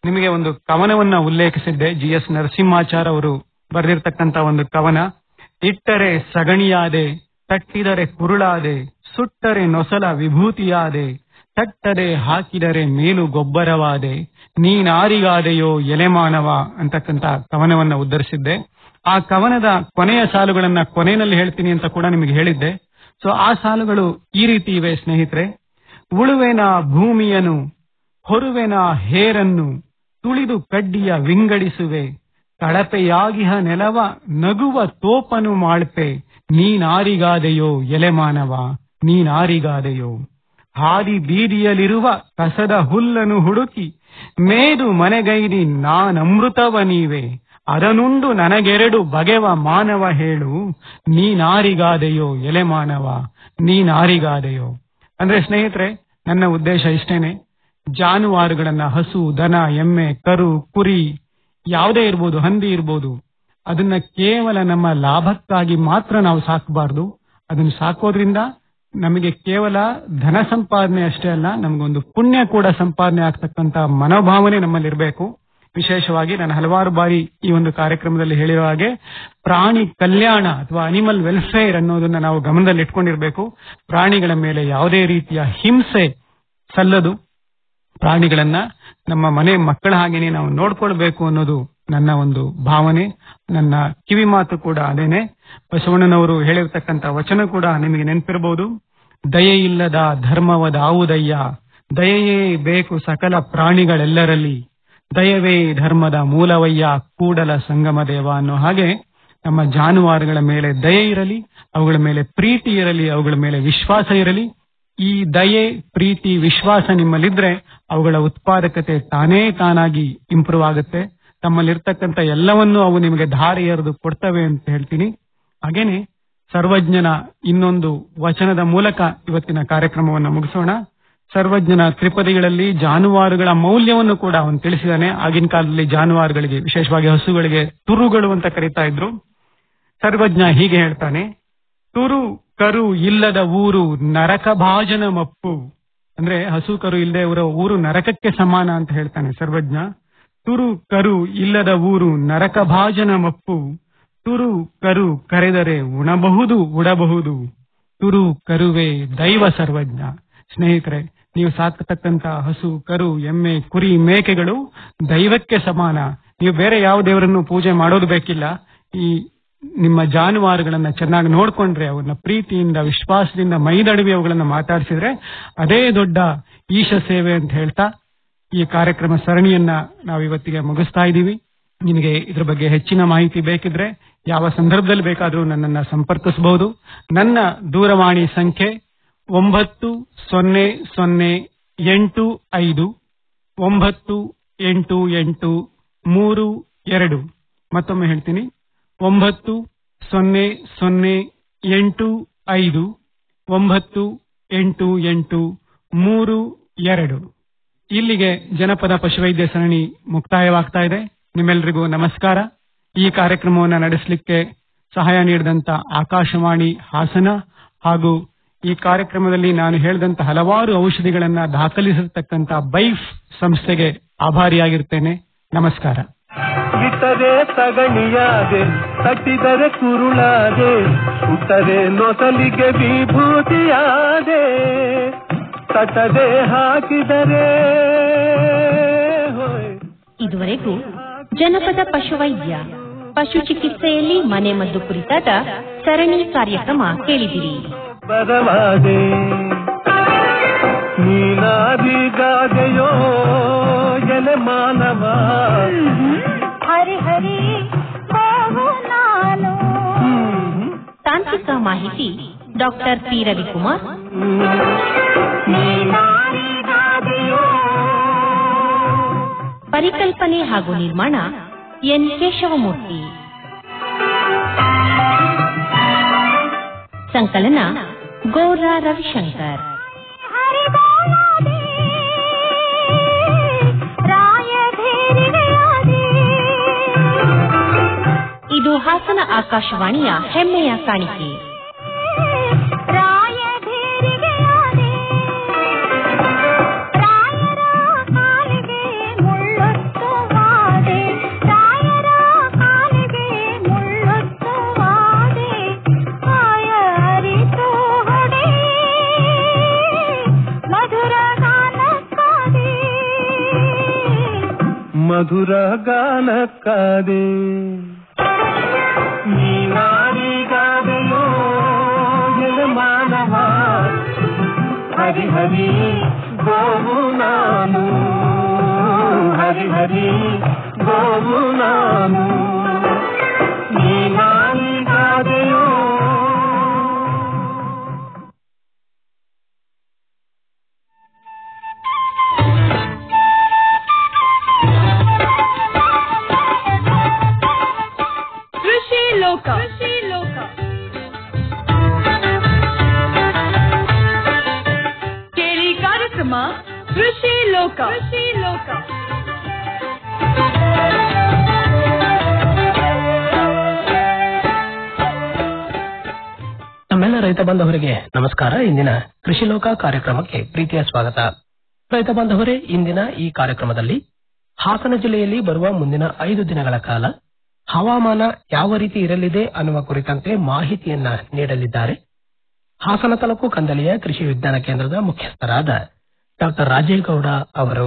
ನಿಮಗೆ ಒಂದು ಕವನವನ್ನ ಉಲ್ಲೇಖಿಸಿದ್ದೆ ಜಿ ಎಸ್ ನರಸಿಂಹಾಚಾರ್ ಅವರು ಬರೆದಿರ್ತಕ್ಕಂತ ಒಂದು ಕವನ ಇಟ್ಟರೆ ಸಗಣಿಯಾದೆ ತಟ್ಟಿದರೆ ಕುರುಳಾದೆ ಸುಟ್ಟರೆ ನೊಸಲ ವಿಭೂತಿಯಾದೆ ತಟ್ಟದೆ ಹಾಕಿದರೆ ಮೇಲು ಗೊಬ್ಬರವಾದೆ ನೀನಾರಿಗಾದೆಯೋ ಎಲೆಮಾನವ ಅಂತಕ್ಕಂತ ಕವನವನ್ನ ಉದ್ಧರಿಸಿದ್ದೆ ಆ ಕವನದ ಕೊನೆಯ ಸಾಲುಗಳನ್ನ ಕೊನೆಯಲ್ಲಿ ಹೇಳ್ತೀನಿ ಅಂತ ಕೂಡ ನಿಮಗೆ ಹೇಳಿದ್ದೆ ಸೊ ಆ ಸಾಲುಗಳು ಈ ರೀತಿ ಇವೆ ಸ್ನೇಹಿತರೆ ಉಳುವೆನ ಭೂಮಿಯನು ಹೊರುವೆನ ಹೇರನ್ನು ತುಳಿದು ಕಡ್ಡಿಯ ವಿಂಗಡಿಸುವೆ ಕಳಪೆಯಾಗಿಹ ನೆಲವ ನಗುವ ತೋಪನು ಮಾಳ್ಪೆ ನೀನಾರಿಗಾದೆಯೋ ಎಲೆಮಾನವ ನೀನಾರಿಗಾದೆಯೋ ಹಾದಿ ಬೀದಿಯಲ್ಲಿರುವ ಕಸದ ಹುಲ್ಲನ್ನು ಹುಡುಕಿ ಮೇದು ಮನೆಗೈದಿ ನಾನಮೃತವ ನೀವೆ ಅದನುಂಡು ನನಗೆರಡು ಬಗೆವ ಮಾನವ ಹೇಳು ನೀನಾರಿಗಾದೆಯೋ ಎಲೆ ಮಾನವ ನೀನಾರಿಗಾದೆಯೋ ಅಂದ್ರೆ ಸ್ನೇಹಿತರೆ ನನ್ನ ಉದ್ದೇಶ ಇಷ್ಟೇನೆ ಜಾನುವಾರುಗಳನ್ನ ಹಸು ದನ ಎಮ್ಮೆ ಕರು ಕುರಿ ಯಾವುದೇ ಇರ್ಬೋದು ಹಂದಿ ಇರ್ಬೋದು ಅದನ್ನ ಕೇವಲ ನಮ್ಮ ಲಾಭಕ್ಕಾಗಿ ಮಾತ್ರ ನಾವು ಸಾಕಬಾರ್ದು ಅದನ್ನ ಸಾಕೋದ್ರಿಂದ ನಮಗೆ ಕೇವಲ ಧನ ಸಂಪಾದನೆ ಅಷ್ಟೇ ಅಲ್ಲ ನಮಗೊಂದು ಪುಣ್ಯ ಕೂಡ ಸಂಪಾದನೆ ಆಗ್ತಕ್ಕಂತ ಮನೋಭಾವನೆ ನಮ್ಮಲ್ಲಿರಬೇಕು ವಿಶೇಷವಾಗಿ ನಾನು ಹಲವಾರು ಬಾರಿ ಈ ಒಂದು ಕಾರ್ಯಕ್ರಮದಲ್ಲಿ ಹೇಳಿರೋ ಹಾಗೆ ಪ್ರಾಣಿ ಕಲ್ಯಾಣ ಅಥವಾ ಅನಿಮಲ್ ವೆಲ್ಫೇರ್ ಅನ್ನೋದನ್ನ ನಾವು ಗಮನದಲ್ಲಿ ಇಟ್ಕೊಂಡಿರ್ಬೇಕು ಪ್ರಾಣಿಗಳ ಮೇಲೆ ಯಾವುದೇ ರೀತಿಯ ಹಿಂಸೆ ಸಲ್ಲದು ಪ್ರಾಣಿಗಳನ್ನ ನಮ್ಮ ಮನೆ ಮಕ್ಕಳ ಹಾಗೇನೆ ನಾವು ನೋಡ್ಕೊಳ್ಬೇಕು ಅನ್ನೋದು ನನ್ನ ಒಂದು ಭಾವನೆ ನನ್ನ ಕಿವಿ ಮಾತು ಕೂಡ ಅದೇನೆ ಬಸವಣ್ಣನವರು ಹೇಳಿರ್ತಕ್ಕಂಥ ವಚನ ಕೂಡ ನಿಮಗೆ ನೆನಪಿರಬಹುದು ದಯೆ ಇಲ್ಲದ ಧರ್ಮವದಾವುದಯ್ಯ ದಯೆಯೇ ಬೇಕು ಸಕಲ ಪ್ರಾಣಿಗಳೆಲ್ಲರಲ್ಲಿ ದಯವೇ ಧರ್ಮದ ಮೂಲವಯ್ಯ ಕೂಡಲ ಸಂಗಮ ದೇವ ಅನ್ನೋ ಹಾಗೆ ನಮ್ಮ ಜಾನುವಾರುಗಳ ಮೇಲೆ ದಯೆ ಇರಲಿ ಅವುಗಳ ಮೇಲೆ ಪ್ರೀತಿ ಇರಲಿ ಅವುಗಳ ಮೇಲೆ ವಿಶ್ವಾಸ ಇರಲಿ ಈ ದಯೆ ಪ್ರೀತಿ ವಿಶ್ವಾಸ ನಿಮ್ಮಲ್ಲಿದ್ರೆ ಅವುಗಳ ಉತ್ಪಾದಕತೆ ತಾನೇ ತಾನಾಗಿ ಇಂಪ್ರೂವ್ ಆಗುತ್ತೆ ತಮ್ಮಲ್ಲಿರ್ತಕ್ಕಂಥ ಎಲ್ಲವನ್ನೂ ಅವು ನಿಮಗೆ ದಾರಿ ಎರೆದು ಕೊಡ್ತವೆ ಅಂತ ಹೇಳ್ತೀನಿ ಹಾಗೇನೆ ಸರ್ವಜ್ಞನ ಇನ್ನೊಂದು ವಚನದ ಮೂಲಕ ಇವತ್ತಿನ ಕಾರ್ಯಕ್ರಮವನ್ನು ಮುಗಿಸೋಣ ಸರ್ವಜ್ಞನ ತ್ರಿಪದಿಗಳಲ್ಲಿ ಜಾನುವಾರುಗಳ ಮೌಲ್ಯವನ್ನು ಕೂಡ ಅವನು ತಿಳಿಸಿದಾನೆ ಆಗಿನ ಕಾಲದಲ್ಲಿ ಜಾನುವಾರುಗಳಿಗೆ ವಿಶೇಷವಾಗಿ ಹಸುಗಳಿಗೆ ತುರುಗಳು ಅಂತ ಕರೀತಾ ಇದ್ರು ಸರ್ವಜ್ಞ ಹೀಗೆ ಹೇಳ್ತಾನೆ ತುರು ಕರು ಇಲ್ಲದ ಊರು ನರಕ ಭಾಜನ ಮಪ್ಪು ಅಂದ್ರೆ ಹಸು ಕರು ಇಲ್ಲದೆ ಇರೋ ಊರು ನರಕಕ್ಕೆ ಸಮಾನ ಅಂತ ಹೇಳ್ತಾನೆ ಸರ್ವಜ್ಞ ತುರು ಕರು ಇಲ್ಲದ ಊರು ನರಕ ಭಾಜನ ಮಪ್ಪು ತುರು ಕರು ಕರೆದರೆ ಉಣಬಹುದು ಉಡಬಹುದು ತುರು ಕರುವೆ ದೈವ ಸರ್ವಜ್ಞ ಸ್ನೇಹಿತರೆ ನೀವು ಸಾಕತಕ್ಕಂತ ಹಸು ಕರು ಎಮ್ಮೆ ಕುರಿ ಮೇಕೆಗಳು ದೈವಕ್ಕೆ ಸಮಾನ ನೀವು ಬೇರೆ ಯಾವ ದೇವರನ್ನು ಪೂಜೆ ಮಾಡೋದು ಬೇಕಿಲ್ಲ ಈ ನಿಮ್ಮ ಜಾನುವಾರುಗಳನ್ನ ಚೆನ್ನಾಗಿ ನೋಡ್ಕೊಂಡ್ರೆ ಅವನ್ನ ಪ್ರೀತಿಯಿಂದ ವಿಶ್ವಾಸದಿಂದ ಮೈದಡವಿ ಅವುಗಳನ್ನ ಮಾತಾಡಿಸಿದ್ರೆ ಅದೇ ದೊಡ್ಡ ಈಶ ಸೇವೆ ಅಂತ ಹೇಳ್ತಾ ಈ ಕಾರ್ಯಕ್ರಮ ಸರಣಿಯನ್ನ ನಾವು ಇವತ್ತಿಗೆ ಮುಗಿಸ್ತಾ ಇದ್ದೀವಿ ನಿಮಗೆ ಇದ್ರ ಬಗ್ಗೆ ಹೆಚ್ಚಿನ ಮಾಹಿತಿ ಬೇಕಿದ್ರೆ ಯಾವ ಸಂದರ್ಭದಲ್ಲಿ ಬೇಕಾದರೂ ನನ್ನನ್ನ ಸಂಪರ್ಕಿಸಬಹುದು ನನ್ನ ದೂರವಾಣಿ ಸಂಖ್ಯೆ ಒಂಬತ್ತು ಸೊನ್ನೆ ಸೊನ್ನೆ ಎಂಟು ಐದು ಒಂಬತ್ತು ಎಂಟು ಎಂಟು ಮೂರು ಎರಡು ಮತ್ತೊಮ್ಮೆ ಹೇಳ್ತೀನಿ ಒಂಬತ್ತು ಸೊನ್ನೆ ಸೊನ್ನೆ ಎಂಟು ಐದು ಒಂಬತ್ತು ಎಂಟು ಎಂಟು ಮೂರು ಎರಡು ಇಲ್ಲಿಗೆ ಜನಪದ ಪಶುವೈದ್ಯ ಸರಣಿ ಮುಕ್ತಾಯವಾಗ್ತಾ ಇದೆ ನಿಮ್ಮೆಲ್ಲರಿಗೂ ನಮಸ್ಕಾರ ಈ ಕಾರ್ಯಕ್ರಮವನ್ನು ನಡೆಸಲಿಕ್ಕೆ ಸಹಾಯ ನೀಡಿದಂತ ಆಕಾಶವಾಣಿ ಹಾಸನ ಹಾಗೂ ಈ ಕಾರ್ಯಕ್ರಮದಲ್ಲಿ ನಾನು ಹೇಳಿದಂತ ಹಲವಾರು ಔಷಧಿಗಳನ್ನ ದಾಖಲಿಸಿರ್ತಕ್ಕಂತ ಬೈಫ್ ಸಂಸ್ಥೆಗೆ ಆಭಾರಿಯಾಗಿರ್ತೇನೆ ನಮಸ್ಕಾರ ಇಟ್ಟರೆ ಸಗಣಿಯಾದೆ ತಟ್ಟಿದರೆ ಕುರುಳಾದೆ ಸುಟ್ಟರೆ ನೊಸಲಿಗೆ ವಿಭೂತಿಯಾದೆ ತಟ್ಟದೆ ಹಾಕಿದರೆ ಹೋಯ್ ಇದುವರೆಗೂ ಜನಪದ ಪಶುವೈದ್ಯ ಪಶು ಚಿಕಿತ್ಸೆಯಲ್ಲಿ ಮನೆಮದ್ದು ಕುರಿತಾದ ಸರಣಿ ಕಾರ್ಯಕ್ರಮ ಕೇಳಿದಿರಿ ಬರವಾದೆ ನೀನಾದಿಗಾದೆಯೋ ಎಲೆ ಮಾನವ ಹರಿ ಹರಿ ಗೋವು ನಾನು ಹ್ಮ್. ತಾಂತ್ರಿಕ ಮಾಹಿತಿ ಡಾಕ್ಟರ್ ಪಿ ರವಿಕುಮಾರ್ ನೀನಾರಿಗಾದೆಯೋ ಪರಿಕಲ್ಪನೆ ಹಾಗೂ ನಿರ್ಮಾಣ ಎನ್ ಕೇಶವಮೂರ್ತಿ ಸಂಕಲನ ಗೌರ ರವಿಶಂಕರ್ ಹರಿದಾಯಾದೆ ರಾಯಧೇರಿಗೆಯಾದೆ ಇದು ಹಾಸನ ಆಕಾಶವಾಣಿಯ ಹೆಮ್ಮೆಯ ಕಾಣಿಕೆ ರಾಯಧೇರಿಗೆಯಾದೆ ರಾಯರ ಕಾಲಿಗೆ ಮುಳ್ಳೊತ್ತ ಮಧುರ ಗಾನಕ್ಕಾದೆ ನೀನಾರಿಗಾದೆಯೋ ಎಲೆ ಮಾನವ ಹರಿ ಹರಿ ಗೋವು ನಾನು ಹರಿ ಹರಿ ಗೋವು ನಾನು ನೀನಾರಿಗಾದೆಯೋ ಕೃಷಿ ಲೋಕ ಕೃಷಿ ಲೋಕ ಕೇಳಿ ಕಾರ್ಯಕ್ರಮ ಕೃಷಿ ಲೋಕ ಕೃಷಿ ಲೋಕ ನಮ್ಮೆಲ್ಲ ರೈತ ಬಾಂಧವರಿಗೆ ನಮಸ್ಕಾರ ಇಂದಿನ ಕೃಷಿ ಲೋಕ ಕಾರ್ಯಕ್ರಮಕ್ಕೆ ಪ್ರೀತಿಯ ಸ್ವಾಗತ ರೈತ ಬಾಂಧವರೇ ಇಂದಿನ ಈ ಕಾರ್ಯಕ್ರಮದಲ್ಲಿ ಹಾಸನ ಜಿಲ್ಲೆಯಲ್ಲಿ ಬರುವ ಮುಂದಿನ ಐದು ದಿನಗಳ ಕಾಲ ಹವಾಮಾನ ಯಾವ ರೀತಿ ಇರಲಿದೆ ಅನ್ನುವ ಕುರಿತಂತೆ ಮಾಹಿತಿಯನ್ನ ನೀಡಲಿದ್ದಾರೆ ಹಾಸನ ತಾಲೂಕು ಕಂದಲಿಯ ಕೃಷಿ ವಿಜ್ಞಾನ ಕೇಂದ್ರದ ಮುಖ್ಯಸ್ಥರಾದ ಡಾಕ್ಟರ್ ರಾಜೇಗೌಡ ಅವರು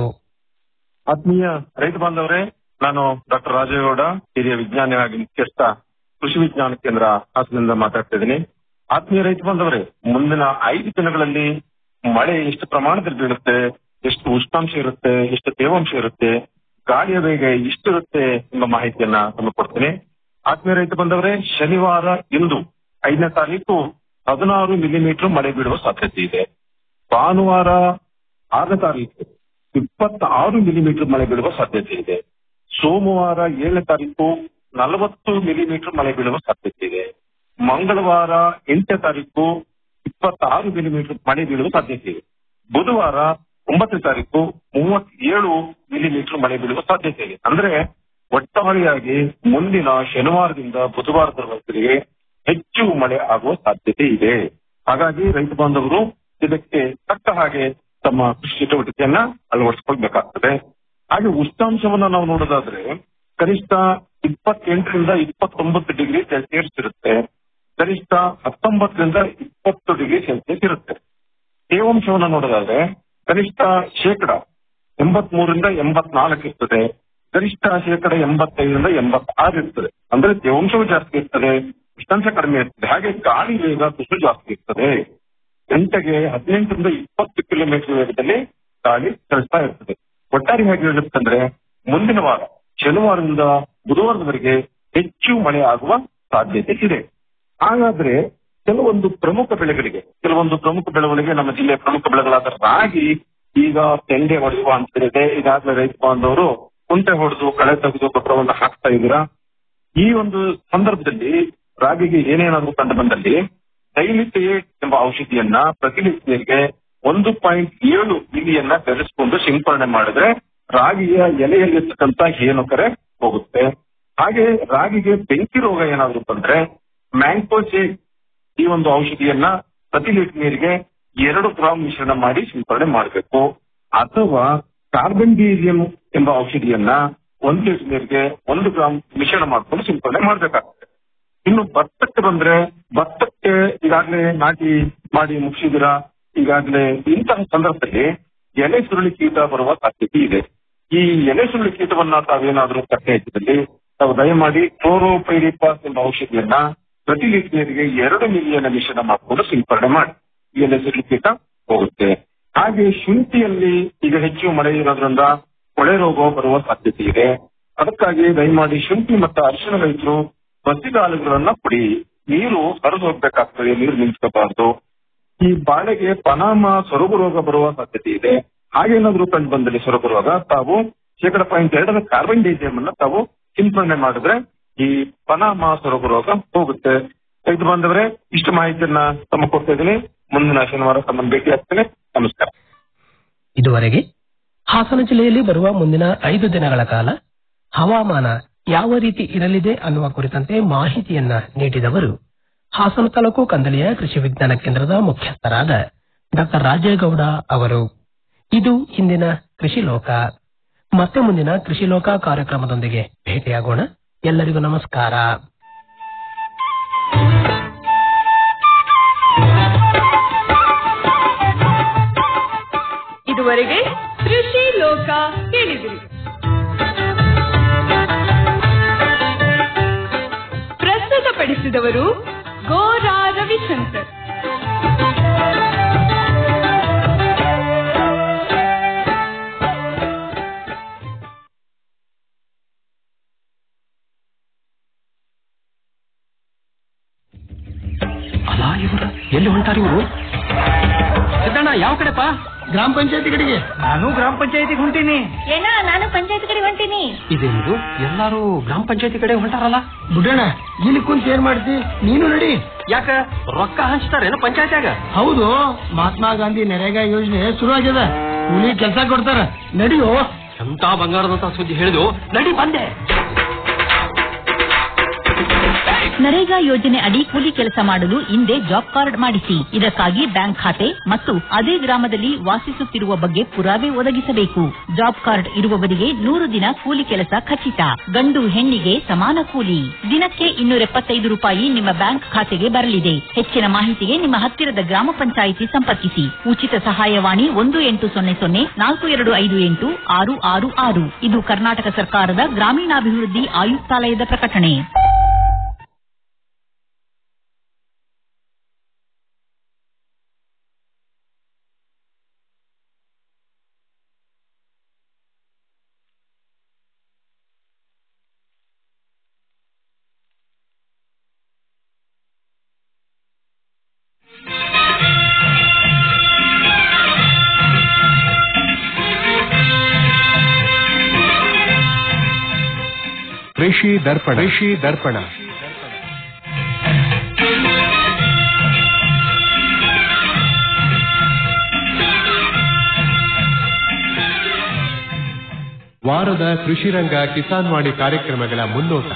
ಆತ್ಮೀಯ ರೈತ ಬಾಂಧವರೇ ನಾನು ಡಾಕ್ಟರ್ ರಾಜೇಗೌಡ ಹಿರಿಯ ವಿಜ್ಞಾನಿ ಹಾಗೂ ಮುಖ್ಯಸ್ಥ ಕೃಷಿ ವಿಜ್ಞಾನ ಕೇಂದ್ರ ಹಾಸನದಿಂದ ಮಾತಾಡ್ತಾ ಇದ್ದೀನಿ ಆತ್ಮೀಯ ರೈತ ಬಾಂಧವರೇ ಮುಂದಿನ ಐದು ದಿನಗಳಲ್ಲಿ ಮಳೆ ಎಷ್ಟು ಪ್ರಮಾಣದಲ್ಲಿ ಬೀಳುತ್ತೆ ಎಷ್ಟು ಉಷ್ಣಾಂಶ ಇರುತ್ತೆ ಎಷ್ಟು ತೇವಾಂಶ ಇರುತ್ತೆ ಗಾಳಿಯ ವೇಗ ಎಷ್ಟಿರುತ್ತೆ ಎಂಬ ಮಾಹಿತಿಯನ್ನ ತಮಗೆ ಕೊಡ್ತೇನೆ ಆತ್ಮೀಯ ರೈತ ಬಂದವರೇ ಶನಿವಾರ ಇಂದು ಐದನೇ ತಾರೀಕು ಹದಿನಾರು ಮಿಲಿಮೀಟರ್ ಮಳೆ ಬೀಳುವ ಸಾಧ್ಯತೆ ಇದೆ ಭಾನುವಾರ ಆರನೇ ತಾರೀಕು ಇಪ್ಪತ್ತಾರು ಮಿಲಿಮೀಟರ್ ಮಳೆ ಬೀಳುವ ಸಾಧ್ಯತೆ ಇದೆ ಸೋಮವಾರ ಏಳನೇ ತಾರೀಕು ನಲವತ್ತು ಮಿಲಿಮೀಟರ್ ಮಳೆ ಬೀಳುವ ಸಾಧ್ಯತೆ ಇದೆ ಮಂಗಳವಾರ ಎಂಟನೇ ತಾರೀಕು ಇಪ್ಪತ್ತಾರು ಮಿಲಿಮೀಟರ್ ಮಳೆ ಬೀಳುವ ಸಾಧ್ಯತೆ ಇದೆ ಬುಧವಾರ ಒಂಬತ್ತನೇ ತಾರೀಕು ಮೂವತ್ತೇಳು ಮಿಲಿಮೀಟರ್ ಮಳೆ ಬೀಳುವ ಸಾಧ್ಯತೆ ಇದೆ ಅಂದ್ರೆ ಒಟ್ಟಾರೆಯಾಗಿ ಮುಂದಿನ ಶನಿವಾರದಿಂದ ಬುಧವಾರದವರೆಗೆ ಹೆಚ್ಚು ಮಳೆ ಆಗುವ ಸಾಧ್ಯತೆ ಇದೆ ಹಾಗಾಗಿ ರೈತ ಬಾಂಧವರು ಇದಕ್ಕೆ ತಕ್ಕ ಹಾಗೆ ತಮ್ಮ ಕೃಷಿ ಚಟುವಟಿಕೆಯನ್ನ ಅಳವಡಿಸಿಕೊಳ್ಬೇಕಾಗ್ತದೆ ಹಾಗೆ ಉಷ್ಣಾಂಶವನ್ನ ನಾವು ನೋಡೋದಾದ್ರೆ ಕನಿಷ್ಠ ಇಪ್ಪತ್ತೆಂಟರಿಂದ ಇಪ್ಪತ್ತೊಂಬತ್ತು ಡಿಗ್ರಿ ಸೆಲ್ಸಿಯಸ್ ಇರುತ್ತೆ ಗರಿಷ್ಠ ಹತ್ತೊಂಬತ್ತರಿಂದ ಇಪ್ಪತ್ತು ಡಿಗ್ರಿ ಸೆಲ್ಸಿಯಸ್ ಇರುತ್ತೆ ತೇವಾಂಶವನ್ನ ನೋಡೋದಾದ್ರೆ ಕನಿಷ್ಠ ಶೇಕಡ ಎಂಬತ್ ಮೂರರಿಂದ ಎಂಬತ್ನಾಲ್ಕು ಇರ್ತದೆ ಗರಿಷ್ಠ ಶೇಕಡ ಎಂಬತ್ತೈದರಿಂದ ಎಂಬತ್ತಾರು ಇರ್ತದೆ ಅಂದ್ರೆ ತೇವಾಂಶವು ಜಾಸ್ತಿ ಇರ್ತದೆ ಉಷ್ಣಾಂಶ ಕಡಿಮೆ ಇರ್ತದೆ ಹಾಗೆ ಗಾಳಿ ವೇಗ ತುಸು ಜಾಸ್ತಿ ಇರ್ತದೆ ಗಂಟೆಗೆ ಹದಿನೆಂಟರಿಂದ ಇಪ್ಪತ್ತು ಕಿಲೋಮೀಟರ್ ವೇಗದಲ್ಲಿ ಗಾಳಿ ಚಲಿಸ್ತಾ ಇರ್ತದೆ ಒಟ್ಟಾರೆ ಹೇಗೆ ಹೇಳುತ್ತಂದ್ರೆ ಮುಂದಿನ ವಾರ ಶನಿವಾರದಿಂದ ಬುಧವಾರದವರೆಗೆ ಹೆಚ್ಚು ಮಳೆ ಆಗುವ ಸಾಧ್ಯತೆ ಇದೆ ಹಾಗಾದ್ರೆ ಕೆಲವೊಂದು ಪ್ರಮುಖ ಬೆಳೆಗಳಿಗೆ ಕೆಲವೊಂದು ಪ್ರಮುಖ ಬೆಳೆಗಳಿಗೆ ನಮ್ಮ ಜಿಲ್ಲೆಯ ಪ್ರಮುಖ ಬೆಳೆಗಳಾದ ರಾಗಿ ಈಗ ತೆಂಡೆ ಹೊಡೆಯುವ ಅಂತೇಳಿದೆ ಈಗಾಗಲೇ ರೈತ ಬಾಂಧವರು ಕುಂಟೆ ಹೊಡೆದು ಕಳೆ ತೆಗೆದು ಗೊಬ್ಬರವನ್ನು ಹಾಕ್ತಾ ಇದ್ದೀರಾ ಈ ಒಂದು ಸಂದರ್ಭದಲ್ಲಿ ರಾಗಿಗೆ ಏನೇನಾದ್ರೂ ಕಂಡು ಬಂದಲ್ಲಿ ಡೈಲಿಟೇಟ್ ಎಂಬ ಔಷಧಿಯನ್ನ ಪ್ರತಿ ಲೀಟರ್ಗೆ ಒಂದು ಪಾಯಿಂಟ್ ಏಳು ಮಿಲಿಯನ್ನ ಬೆರೆಸ್ಕೊಂಡು ಸಿಂಪರಣೆ ಮಾಡಿದ್ರೆ ರಾಗಿಯ ಎಲೆಯಲ್ಲಿರ್ತಕ್ಕಂತ ಹೇನುಕರೆ ಹೋಗುತ್ತೆ ಹಾಗೆ ರಾಗಿಗೆ ಬೆಂಕಿ ರೋಗ ಏನಾದ್ರು ಬಂದ್ರೆ ಮ್ಯಾಂಕೋಸೇಟ್ ಈ ಒಂದು ಔಷಧಿಯನ್ನ ಪ್ರತಿ ಲೀಟರ್ ನೀರಿಗೆ ಎರಡು ಗ್ರಾಂ ಮಿಶ್ರಣ ಮಾಡಿ ಸಿಂಪರಣೆ ಮಾಡಬೇಕು ಅಥವಾ ಕಾರ್ಬನ್ಡೀರಿಯಂ ಎಂಬ ಔಷಧಿಯನ್ನ ಒಂದು ಲೀಟರ್ ನೀರಿಗೆ ಒಂದು ಗ್ರಾಂ ಮಿಶ್ರಣ ಮಾಡ್ಕೊಂಡು ಸಿಂಪರಣೆ ಮಾಡಬೇಕಾಗುತ್ತೆ ಇನ್ನು ಭತ್ತಕ್ಕೆ ಬಂದ್ರೆ ಭತ್ತಕ್ಕೆ ಈಗಾಗಲೇ ನಾಟಿ ಮಾಡಿ ಮುಗಿಸಿದಿರ ಈಗಾಗಲೇ ಇಂತಹ ಸಂದರ್ಭದಲ್ಲಿ ಎಲೆ ಸುರುಳಿ ಕೀಟ ಬರುವ ಸಾಧ್ಯತೆ ಇದೆ ಈ ಎಲೆ ಸುರುಳಿ ಕೀಟವನ್ನ ತಾವೇನಾದ್ರೂ ಪತ್ತೆ ಹಚ್ಚಿದಲ್ಲಿ ತಾವು ದಯಮಾಡಿ ಕ್ಲೋರೋಪೈರಿಪಾಸ್ ಎಂಬ ಔಷಧಿಯನ್ನ ಪ್ರತಿ ಲೀಟರ್ ನೀರಿಗೆ ಎರಡು ಮಿಲಿಯನ್ ಮಿಶ್ರಣ ಮಾಡಿಕೊಂಡು ಸಿಂಪರಣೆ ಮಾಡಿ ಈ ಎಲೆ ಸುರುಳಿ ಕೀಟ ಹೋಗುತ್ತೆ ಹಾಗೆ ಶುಂಠಿಯಲ್ಲಿ ಈಗ ಹೆಚ್ಚು ಮಳೆ ಇರೋದ್ರಿಂದ ಕೊಳೆ ರೋಗ ಬರುವ ಸಾಧ್ಯತೆ ಇದೆ ಅದಕ್ಕಾಗಿ ದಯಮಾಡಿ ಶುಂಠಿ ಮತ್ತು ಅರಿಶಿಣ ರೈತರು ಬಸಿಗಾಲುಗಳನ್ನ ಕುಡಿ ನೀರು ಹರಿದು ಹೋಗ್ಬೇಕಾಗ್ತದೆ ನೀರು ನಿಲ್ಸ್ಕೋಬಾರ್ದು ಈ ಬಾಳೆಗೆ ಪನಾಮ ಸೊರಗು ರೋಗ ಬರುವ ಸಾಧ್ಯತೆ ಇದೆ ಹಾಗೇನಾದ್ರೂ ಕಂಡು ಬಂದಲ್ಲಿ ಸೊರಗು ರೋಗ ತಾವು ಶೇಕಡ ಪಾಯಿಂಟ್ ಎರಡರ ಕಾರ್ಬನ್ ಡೈಸಿಯಂ ಅನ್ನ ತಾವು ಸಿಂಪರಣೆ ಮಾಡಿದ್ರೆ ಈ ಪನಾಮ ಸೊರಗು ರೋಗ ಹೋಗುತ್ತೆ ರೈತ ಬಾಂಧವರೇ ಇಷ್ಟು ಮಾಹಿತಿಯನ್ನ ತಮ್ಮ ಕೊಡ್ತಾ ಇದ್ದೀನಿ ಮುಂದಿನ ಶನಿವಾರ ತಮ್ಮನ್ನು ಭೇಟಿ ಆಗ್ತೇನೆ ನಮಸ್ಕಾರ ಇದುವರೆಗೆ ಹಾಸನ ಜಿಲ್ಲೆಯಲ್ಲಿ ಬರುವ ಮುಂದಿನ ಐದು ದಿನಗಳ ಕಾಲ ಹವಾಮಾನ ಯಾವ ರೀತಿ ಇರಲಿದೆ ಅನ್ನುವ ಕುರಿತಂತೆ ಮಾಹಿತಿಯನ್ನ ನೀಡಿದವರು ಹಾಸನ ತಾಲೂಕು ಕಂದಲಿಯ ಕೃಷಿ ವಿಜ್ಞಾನ ಕೇಂದ್ರದ ಮುಖ್ಯಸ್ಥರಾದ ಡಾಕ್ಟರ್ ರಾಜೇಗೌಡ ಅವರು ಇದು ಇಂದಿನ ಕೃಷಿ ಲೋಕ ಮತ್ತೆ ಮುಂದಿನ ಕೃಷಿ ಲೋಕ ಕಾರ್ಯಕ್ರಮದೊಂದಿಗೆ ಭೇಟಿಯಾಗೋಣ ಎಲ್ಲರಿಗೂ ನಮಸ್ಕಾರ ಇದುವರೆಗೆ ಕೃಷಿ ಲೋಕ ಕೇಳಿದಿರಿ ಭಾಗವಹಿಸಿದವರು ಗೋರಾ ರವಿಶಂಕರ್ ಅಲ್ಲ ಇವರು ಎಲ್ಲಿ ಹೊಂಟಾರ ಇವರು ಸಿದ್ದಣ್ಣ ಯಾವ ಕಡೆಪ್ಪ ಗ್ರಾಮ ಪಂಚಾಯತಿ ಕಡೆಗೆ ನಾನು ಗ್ರಾಮ ಪಂಚಾಯತಿಗೆ ಹೊಂಟೀನಿ ಏನ ನಾನು ಪಂಚಾಯತ್ ಕಡೆ ಹೊಂಟೀನಿ ಇದೇನಿದು ಎಲ್ಲಾರು ಗ್ರಾಮ ಪಂಚಾಯತಿ ಕಡೆ ಹೊಂಟಾರಲ್ಲ ಬುಡಣ ಇಲ್ಲಿ ಕುಂತ ಏನ್ ಮಾಡ್ತಿ ನೀನು ನಡಿ ಯಾಕ ರೊಕ್ಕ ಹಂಚ್ತಾರೇನು ಪಂಚಾಯತ್ಯಾಗ ಹೌದು ಮಹಾತ್ಮ ಗಾಂಧಿ ನರೇಗಾ ಯೋಜನೆ ಶುರು ಆಗ್ಯದ ಕೂಲಿ ಕೆಲಸ ಕೊಡ್ತಾರ ನಡಿಯೋ ಎಂತ ಬಂಗಾರದಂತ ಸುದ್ದಿ ಹೇಳಿದು ನಡಿ ಬಂದೆ ನರೇಗಾ ಯೋಜನೆ ಅಡಿ ಕೂಲಿ ಕೆಲಸ ಮಾಡಲು ಹಿಂದೆ ಜಾಬ್ ಕಾರ್ಡ್ ಮಾಡಿಸಿ ಇದಕ್ಕಾಗಿ ಬ್ಯಾಂಕ್ ಖಾತೆ ಮತ್ತು ಅದೇ ಗ್ರಾಮದಲ್ಲಿ ವಾಸಿಸುತ್ತಿರುವ ಬಗ್ಗೆ ಪುರಾವೆ ಒದಗಿಸಬೇಕು ಜಾಬ್ ಕಾರ್ಡ್ ಇರುವವರಿಗೆ ನೂರು ದಿನ ಕೂಲಿ ಕೆಲಸ ಖಚಿತ ಗಂಡು ಹೆಣ್ಣಿಗೆ ಸಮಾನ ಕೂಲಿ ದಿನಕ್ಕೆ ಇನ್ನೂರ ಎಪ್ಪತ್ತೈದು ರೂಪಾಯಿ ನಿಮ್ಮ ಬ್ಯಾಂಕ್ ಖಾತೆಗೆ ಬರಲಿದೆ ಹೆಚ್ಚಿನ ಮಾಹಿತಿಗೆ ನಿಮ್ಮ ಹತ್ತಿರದ ಗ್ರಾಮ ಪಂಚಾಯಿತಿ ಸಂಪರ್ಕಿಸಿ ಉಚಿತ ಸಹಾಯವಾಣಿ ಒಂದು ಎಂಟು ಸೊನ್ನೆ ಸೊನ್ನೆ ನಾಲ್ಕು ಎರಡು ಐದು ಎಂಟು ಆರು ಆರು ಆರು ಇದು ಕರ್ನಾಟಕ ಸರ್ಕಾರದ ಗ್ರಾಮೀಣಾಭಿವೃದ್ಧಿ ಆಯುಕ್ತಾಲಯದ ಪ್ರಕಟಣೆ ಕೃಷಿ ದರ್ಪಣ ಕೃಷಿ ದರ್ಪಣ ವಾರದ ಕೃಷಿ ರಂಗ ಕಿಸಾನ್ ವಾಣಿ ಕಾರ್ಯಕ್ರಮಗಳ ಮುನ್ನೋಟ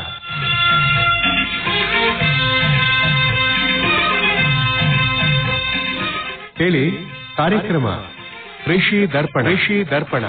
ಕೇಳಿ ಕಾರ್ಯಕ್ರಮ ಕೃಷಿ ದರ್ಪಣ ಕೃಷಿ ದರ್ಪಣ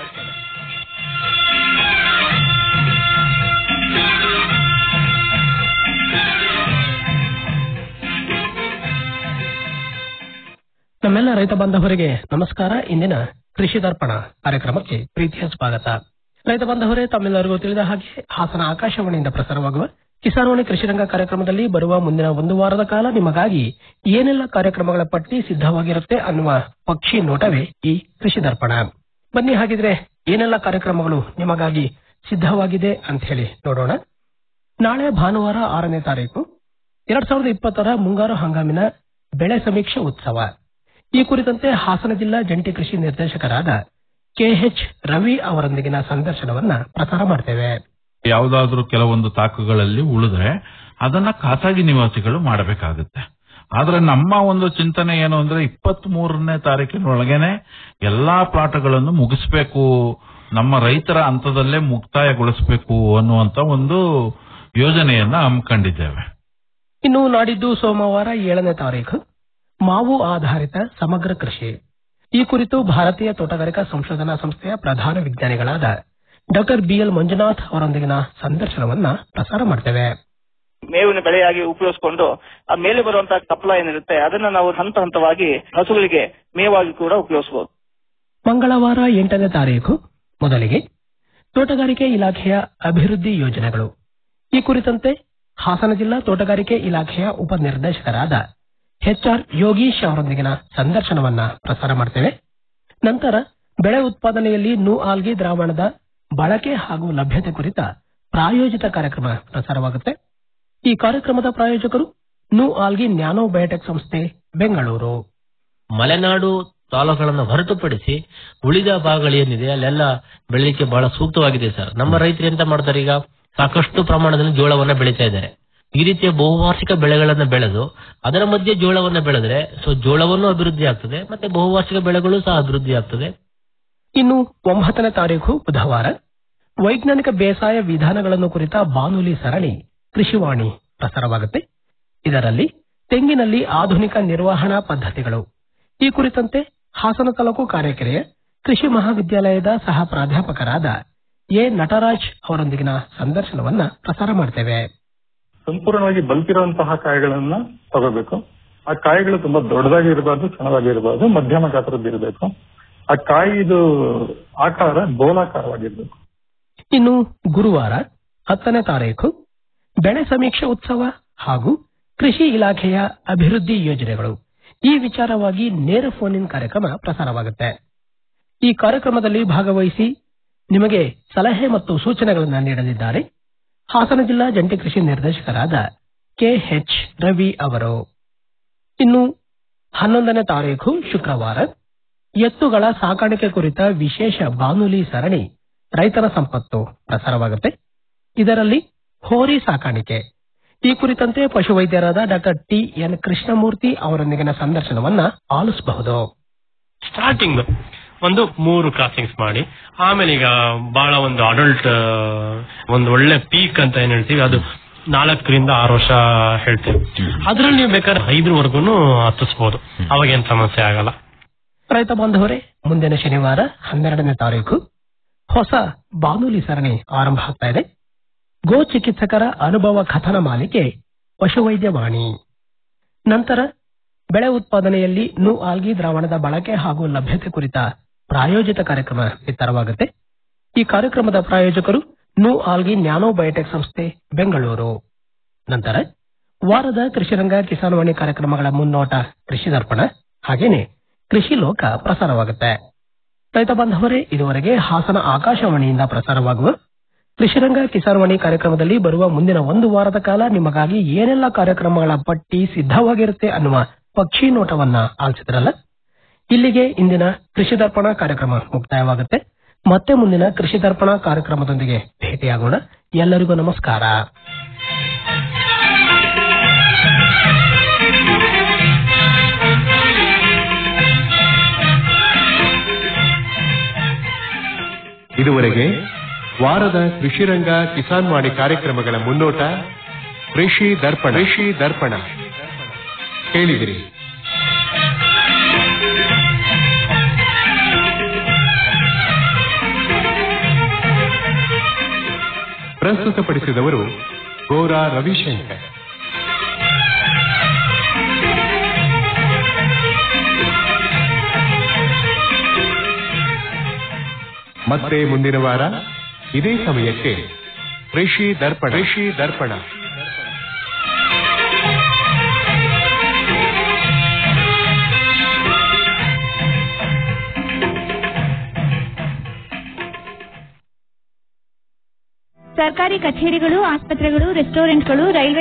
ನಮ್ಮೆಲ್ಲ ರೈತ ಬಾಂಧವರಿಗೆ ನಮಸ್ಕಾರ ಇಂದಿನ ಕೃಷಿ ದರ್ಪಣ ಕಾರ್ಯಕ್ರಮಕ್ಕೆ ಪ್ರೀತಿಯ ಸ್ವಾಗತ ರೈತ ಬಾಂಧವರೇ ತಮ್ಮೆಲ್ಲರಿಗೂ ತಿಳಿದ ಹಾಗೆ ಹಾಸನ ಆಕಾಶವಾಣಿಯಿಂದ ಪ್ರಸಾರವಾಗುವ ಕಿಸಾನ್ವಾಣಿ ಕೃಷಿರಂಗ ಕಾರ್ಯಕ್ರಮದಲ್ಲಿ ಬರುವ ಮುಂದಿನ ಒಂದು ವಾರದ ಕಾಲ ನಿಮಗಾಗಿ ಏನೆಲ್ಲ ಕಾರ್ಯಕ್ರಮಗಳ ಪಟ್ಟಿ ಸಿದ್ಧವಾಗಿರುತ್ತೆ ಅನ್ನುವ ಪಕ್ಷಿ ನೋಟವೇ ಈ ಕೃಷಿ ದರ್ಪಣ ಬನ್ನಿ ಹಾಗಿದ್ರೆ ಏನೆಲ್ಲ ಕಾರ್ಯಕ್ರಮಗಳು ನಿಮಗಾಗಿ ಸಿದ್ಧವಾಗಿದೆ ಅಂತ ಹೇಳಿ ನೋಡೋಣ ನಾಳೆ ಭಾನುವಾರ ಆರನೇ ತಾರೀಕು ಎರಡ್ ಸಾವಿರದ ಇಪ್ಪತ್ತರ ಮುಂಗಾರು ಹಂಗಾಮಿನ ಬೆಳೆ ಸಮೀಕ್ಷೆ ಉತ್ಸವ ಈ ಕುರಿತಂತೆ ಹಾಸನ ಜಿಲ್ಲಾ ಜಂಟಿ ಕೃಷಿ ನಿರ್ದೇಶಕರಾದ ಕೆಎಚ್ ರವಿ ಅವರೊಂದಿಗಿನ ಸಂದರ್ಶನವನ್ನ ಪ್ರಸಾರ ಮಾಡ್ತೇವೆ ಯಾವುದಾದ್ರೂ ಕೆಲವೊಂದು ತಾಕುಗಳಲ್ಲಿ ಉಳಿದ್ರೆ ಅದನ್ನ ಖಾಸಗಿ ನಿವಾಸಿಗಳು ಮಾಡಬೇಕಾಗುತ್ತೆ ಆದ್ರೆ ನಮ್ಮ ಒಂದು ಚಿಂತನೆ ಏನು ಅಂದ್ರೆ ಇಪ್ಪತ್ತ್ ಮೂರನೇ ತಾರೀಕಿನೊಳಗೇನೆ ಎಲ್ಲಾ ಪ್ಲಾಟ್ಗಳನ್ನು ಮುಗಿಸ್ಬೇಕು ನಮ್ಮ ರೈತರ ಹಂತದಲ್ಲೇ ಮುಕ್ತಾಯಗೊಳಿಸಬೇಕು ಅನ್ನುವಂತ ಒಂದು ಯೋಜನೆಯನ್ನ ಹಮ್ಮಿಕೊಂಡಿದ್ದೇವೆ ಇನ್ನು ನಾಡಿದ್ದು ಸೋಮವಾರ ಏಳನೇ ತಾರೀಕು ಮಾವು ಆಧಾರಿತ ಸಮಗ್ರ ಕೃಷಿ ಈ ಕುರಿತು ಭಾರತೀಯ ತೋಟಗಾರಿಕಾ ಸಂಶೋಧನಾ ಸಂಸ್ಥೆಯ ಪ್ರಧಾನ ವಿಜ್ಞಾನಿಗಳಾದ ಡಾಕ್ಟರ್ ಬಿಎಲ್ ಮಂಜುನಾಥ್ ಅವರೊಂದಿಗಿನ ಸಂದರ್ಶನವನ್ನ ಪ್ರಸಾರ ಮಾಡ್ತೇವೆ ಮೇವಿನ ಬೆಳೆಯಾಗಿ ಉಪಯೋಗಿಸಿಕೊಂಡು ಆ ಮೇಲೆ ಬರುವಂತಹ ಕಪ್ಪಲ ಏನಿರುತ್ತೆ ಅದನ್ನ ನಾವು ಹಂತ ಹಂತವಾಗಿ ಹಸುಗಳಿಗೆ ಮೇವಾಗಿ ಕೂಡ ಉಪಯೋಗಿಸಬಹುದು ಮಂಗಳವಾರ ಎಂಟನೇ ತಾರೀಕು ಮೊದಲಿಗೆ ತೋಟಗಾರಿಕೆ ಇಲಾಖೆಯ ಅಭಿವೃದ್ಧಿ ಯೋಜನೆಗಳು ಈ ಕುರಿತಂತೆ ಹಾಸನ ಜಿಲ್ಲಾ ತೋಟಗಾರಿಕೆ ಇಲಾಖೆಯ ಉಪನಿರ್ದೇಶಕರಾದ ಎಚ್ಆರ್ ಯೋಗೀಶ್ ಅವರೊಂದಿಗಿನ ಸಂದರ್ಶನವನ್ನ ಪ್ರಸಾರ ಮಾಡ್ತೇವೆ ನಂತರ ಬೆಳೆ ಉತ್ಪಾದನೆಯಲ್ಲಿ ನು ಆಲ್ಗಿ ದ್ರಾವಣದ ಬಳಕೆ ಹಾಗೂ ಲಭ್ಯತೆ ಕುರಿತ ಪ್ರಾಯೋಜಿತ ಕಾರ್ಯಕ್ರಮ ಪ್ರಸಾರವಾಗುತ್ತೆ ಈ ಕಾರ್ಯಕ್ರಮದ ಪ್ರಾಯೋಜಕರು ನು ಆಲ್ಗಿ ನ್ಯಾನೋ ಬಯೋಟೆಕ್ ಸಂಸ್ಥೆ ಬೆಂಗಳೂರು ಮಲೆನಾಡು ತಾಲೂಕುಗಳನ್ನು ಹೊರತುಪಡಿಸಿ ಉಳಿದ ಭಾಗಗಳೇನಿದೆ ಅಲ್ಲೆಲ್ಲ ಬೆಳಿಲಿಕ್ಕೆ ಬಹಳ ಸೂಕ್ತವಾಗಿದೆ ಸರ್ ನಮ್ಮ ರೈತರು ಎಂತ ಮಾಡ್ತಾರೆ ಈಗ ಸಾಕಷ್ಟು ಪ್ರಮಾಣದಲ್ಲಿ ಜೋಳವನ್ನ ಬೆಳೀತಾ ಇದ್ದಾರೆ ಈ ರೀತಿಯ ಬಹುವಾರ್ಷಿಕ ಬೆಳೆಗಳನ್ನ ಬೆಳೆದು ಅದರ ಮಧ್ಯೆ ಜೋಳವನ್ನ ಬೆಳೆದ್ರೆ ಸೊ ಜೋಳವನ್ನು ಅಭಿವೃದ್ಧಿ ಆಗ್ತದೆ ಮತ್ತೆ ಬಹುವಾರ್ಷಿಕ ಬೆಳೆಗಳು ಸಹ ಅಭಿವೃದ್ಧಿ ಆಗ್ತದೆ ಇನ್ನು ಒಂಬತ್ತನೇ ತಾರೀಕು ಬುಧವಾರ ವೈಜ್ಞಾನಿಕ ಬೇಸಾಯ ವಿಧಾನಗಳನ್ನು ಕುರಿತ ಬಾನುಲಿ ಸರಣಿ ಕೃಷಿವಾಣಿ ಪ್ರಸಾರವಾಗುತ್ತೆ ಇದರಲ್ಲಿ ತೆಂಗಿನಲ್ಲಿ ಆಧುನಿಕ ನಿರ್ವಹಣಾ ಪದ್ಧತಿಗಳು ಈ ಕುರಿತಂತೆ ಹಾಸನ ತಾಲೂಕು ಕಾರ್ಯಕೆರೆಯ ಕೃಷಿ ಮಹಾವಿದ್ಯಾಲಯದ ಸಹ ಪ್ರಾಧ್ಯಾಪಕರಾದ ಎ ನಟರಾಜ್ ಅವರೊಂದಿಗಿನ ಸಂದರ್ಶನವನ್ನ ಪ್ರಸಾರ ಮಾಡ್ತೇವೆ ಸಂಪೂರ್ಣವಾಗಿ ಬಲ್ತಿರುವಂತಹ ಕಾಯಿಗಳನ್ನ ತಗೋಬೇಕು ಆ ಕಾಯಿಗಳು ತುಂಬಾ ದೊಡ್ಡದಾಗಿ ಇರಬಾರ್ದು ಸಣ್ಣದಾಗಿ ಇರಬಾರ್ದು ಮಧ್ಯಮ ಗಾತ್ರದ್ದು ಇರಬೇಕು ಆ ಕಾಯಿದು ಆಕಾರ ಗೋಲಾಕಾರವಾಗಿರ್ಬೇಕು ಇನ್ನು ಗುರುವಾರ ಹತ್ತನೇ ತಾರೀಕು ಬೆಳೆ ಸಮೀಕ್ಷೆ ಉತ್ಸವ ಹಾಗೂ ಕೃಷಿ ಇಲಾಖೆಯ ಅಭಿವೃದ್ಧಿ ಯೋಜನೆಗಳು ಈ ವಿಚಾರವಾಗಿ ನೇರ ಫೋನ್ ಇನ್ ಕಾರ್ಯಕ್ರಮ ಪ್ರಸಾರವಾಗುತ್ತೆ ಈ ಕಾರ್ಯಕ್ರಮದಲ್ಲಿ ಭಾಗವಹಿಸಿ ನಿಮಗೆ ಸಲಹೆ ಮತ್ತು ಸೂಚನೆಗಳನ್ನು ನೀಡಲಿದ್ದಾರೆ ಹಾಸನ ಜಿಲ್ಲಾ ಜಂಟಿ ಕೃಷಿ ನಿರ್ದೇಶಕರಾದ ಕೆಎಚ್ ರವಿ ಅವರು ಇನ್ನು ಹನ್ನೊಂದನೇ ತಾರೀಖು ಶುಕ್ರವಾರ ಎತ್ತುಗಳ ಸಾಕಾಣಿಕೆ ಕುರಿತ ವಿಶೇಷ ಬಾನುಲಿ ಸರಣಿ ರೈತರ ಸಂಪತ್ತು ಪ್ರಸಾರವಾಗುತ್ತೆ ಇದರಲ್ಲಿ ಹೋರಿ ಸಾಕಾಣಿಕೆ ಈ ಕುರಿತಂತೆ ಪಶುವೈದ್ಯರಾದ ಡಾಕ್ಟರ್ ಟಿ ಎನ್ ಕೃಷ್ಣಮೂರ್ತಿ ಅವರೊಂದಿಗಿನ ಸಂದರ್ಶನವನ್ನ ಆಲಿಸಬಹುದು ಸ್ಟಾರ್ಟಿಂಗ್ ಒಂದು ಮೂರು ಕ್ರಾಸಿಂಗ್ಸ್ ಮಾಡಿ ಆಮೇಲೆ ಈಗ ಬಹಳ ಒಂದು ಅಡಲ್ಟ್ ಒಂದು ಒಳ್ಳೆ ಪೀಕ್ ಅಂತ ಏನ್ ಹೇಳ್ತೀವಿ ಅದು ನಾಲ್ಕರಿಂದ ಆರು ವರ್ಷ ಹೇಳ್ತೇವೆ ಅದ್ರಲ್ಲಿ ನೀವು ಬೇಕಾದ್ರೆ ಐದರವರೆಗೂ ಹತ್ತಿಸ್ಬೋದು ಅವಾಗ ಏನ್ ಸಮಸ್ಯೆ ಆಗಲ್ಲ ರೈತ ಬಾಂಧವರೇ ಮುಂದಿನ ಶನಿವಾರ ಹನ್ನೆರಡನೇ ತಾರೀಕು ಹೊಸ ಬಾನುಲಿ ಸರಣಿ ಆರಂಭ ಆಗ್ತಾ ಇದೆ ಗೋ ಚಿಕಿತ್ಸಕರ ಅನುಭವ ಕಥನ ಮಾಲಿಕೆ ಪಶುವೈದ್ಯವಾಣಿ ನಂತರ ಬೆಳೆ ಉತ್ಪಾದನೆಯಲ್ಲಿ ನು ಆಲ್ಗಿ ದ್ರಾವಣದ ಬಳಕೆ ಹಾಗೂ ಲಭ್ಯತೆ ಕುರಿತ ಪ್ರಾಯೋಜಿತ ಕಾರ್ಯಕ್ರಮ ಬಿತ್ತರವಾಗುತ್ತೆ ಈ ಕಾರ್ಯಕ್ರಮದ ಪ್ರಾಯೋಜಕರು ನು ಆಲ್ಗಿ ನ್ಯಾನೋ ಬಯೋಟೆಕ್ ಸಂಸ್ಥೆ ಬೆಂಗಳೂರು ನಂತರ ವಾರದ ಕೃಷಿರಂಗ ಕಿಸಾನ್ವಾಣಿ ಕಾರ್ಯಕ್ರಮಗಳ ಮುನ್ನೋಟ ಕೃಷಿ ದರ್ಪಣ ಹಾಗೇನೆ ಕೃಷಿ ಲೋಕ ಪ್ರಸಾರವಾಗುತ್ತೆ ರೈತ ಬಾಂಧವರೇ ಇದುವರೆಗೆ ಹಾಸನ ಆಕಾಶವಾಣಿಯಿಂದ ಪ್ರಸಾರವಾಗುವ ಕೃಷಿರಂಗ ಕಿಸಾನ್ವಾಣಿ ಕಾರ್ಯಕ್ರಮದಲ್ಲಿ ಬರುವ ಮುಂದಿನ ಒಂದು ವಾರದ ಕಾಲ ನಿಮಗಾಗಿ ಏನೆಲ್ಲ ಕಾರ್ಯಕ್ರಮಗಳ ಪಟ್ಟಿ ಸಿದ್ಧವಾಗಿರುತ್ತೆ ಅನ್ನುವ ಪಕ್ಷಿ ನೋಟವನ್ನ ಆಲಿಸಿದ್ರಲ್ಲ ಇಲ್ಲಿಗೆ ಇಂದಿನ ಕೃಷಿ ದರ್ಪಣ ಕಾರ್ಯಕ್ರಮ ಮುಕ್ತಾಯವಾಗುತ್ತೆ ಮತ್ತೆ ಮುಂದಿನ ಕೃಷಿ ದರ್ಪಣ ಕಾರ್ಯಕ್ರಮದೊಂದಿಗೆ ಭೇಟಿಯಾಗೋಣ ಎಲ್ಲರಿಗೂ ನಮಸ್ಕಾರ ಇದುವರೆಗೆ ವಾರದ ಕೃಷಿರಂಗ ಕಿಸಾನ್ ವಾಣಿ ಕಾರ್ಯಕ್ರಮಗಳ ಮುನ್ನೋಟ ಕೃಷಿ ದರ್ಪಣ ಕೃಷಿ ದರ್ಪಣ ಕೇಳಿದಿರಿ ಪ್ರಸ್ತುತಪಡಿಸಿದವರು ಗೋರಾ ರವಿಶಂಕರ್ ಮತ್ತೆ ಮುಂದಿನ ವಾರ ಇದೇ ಸಮಯಕ್ಕೆ ಕೃಷಿ ದರ್ಪಣ ಕೃಷಿ ದರ್ಪಣ ಸರ್ಕಾರಿ ಕಚೇರಿಗಳು ಆಸ್ಪತ್ರೆಗಳು ರೆಸ್ಟೋರೆಂಟ್ಗಳು ರೈಲ್ವೆ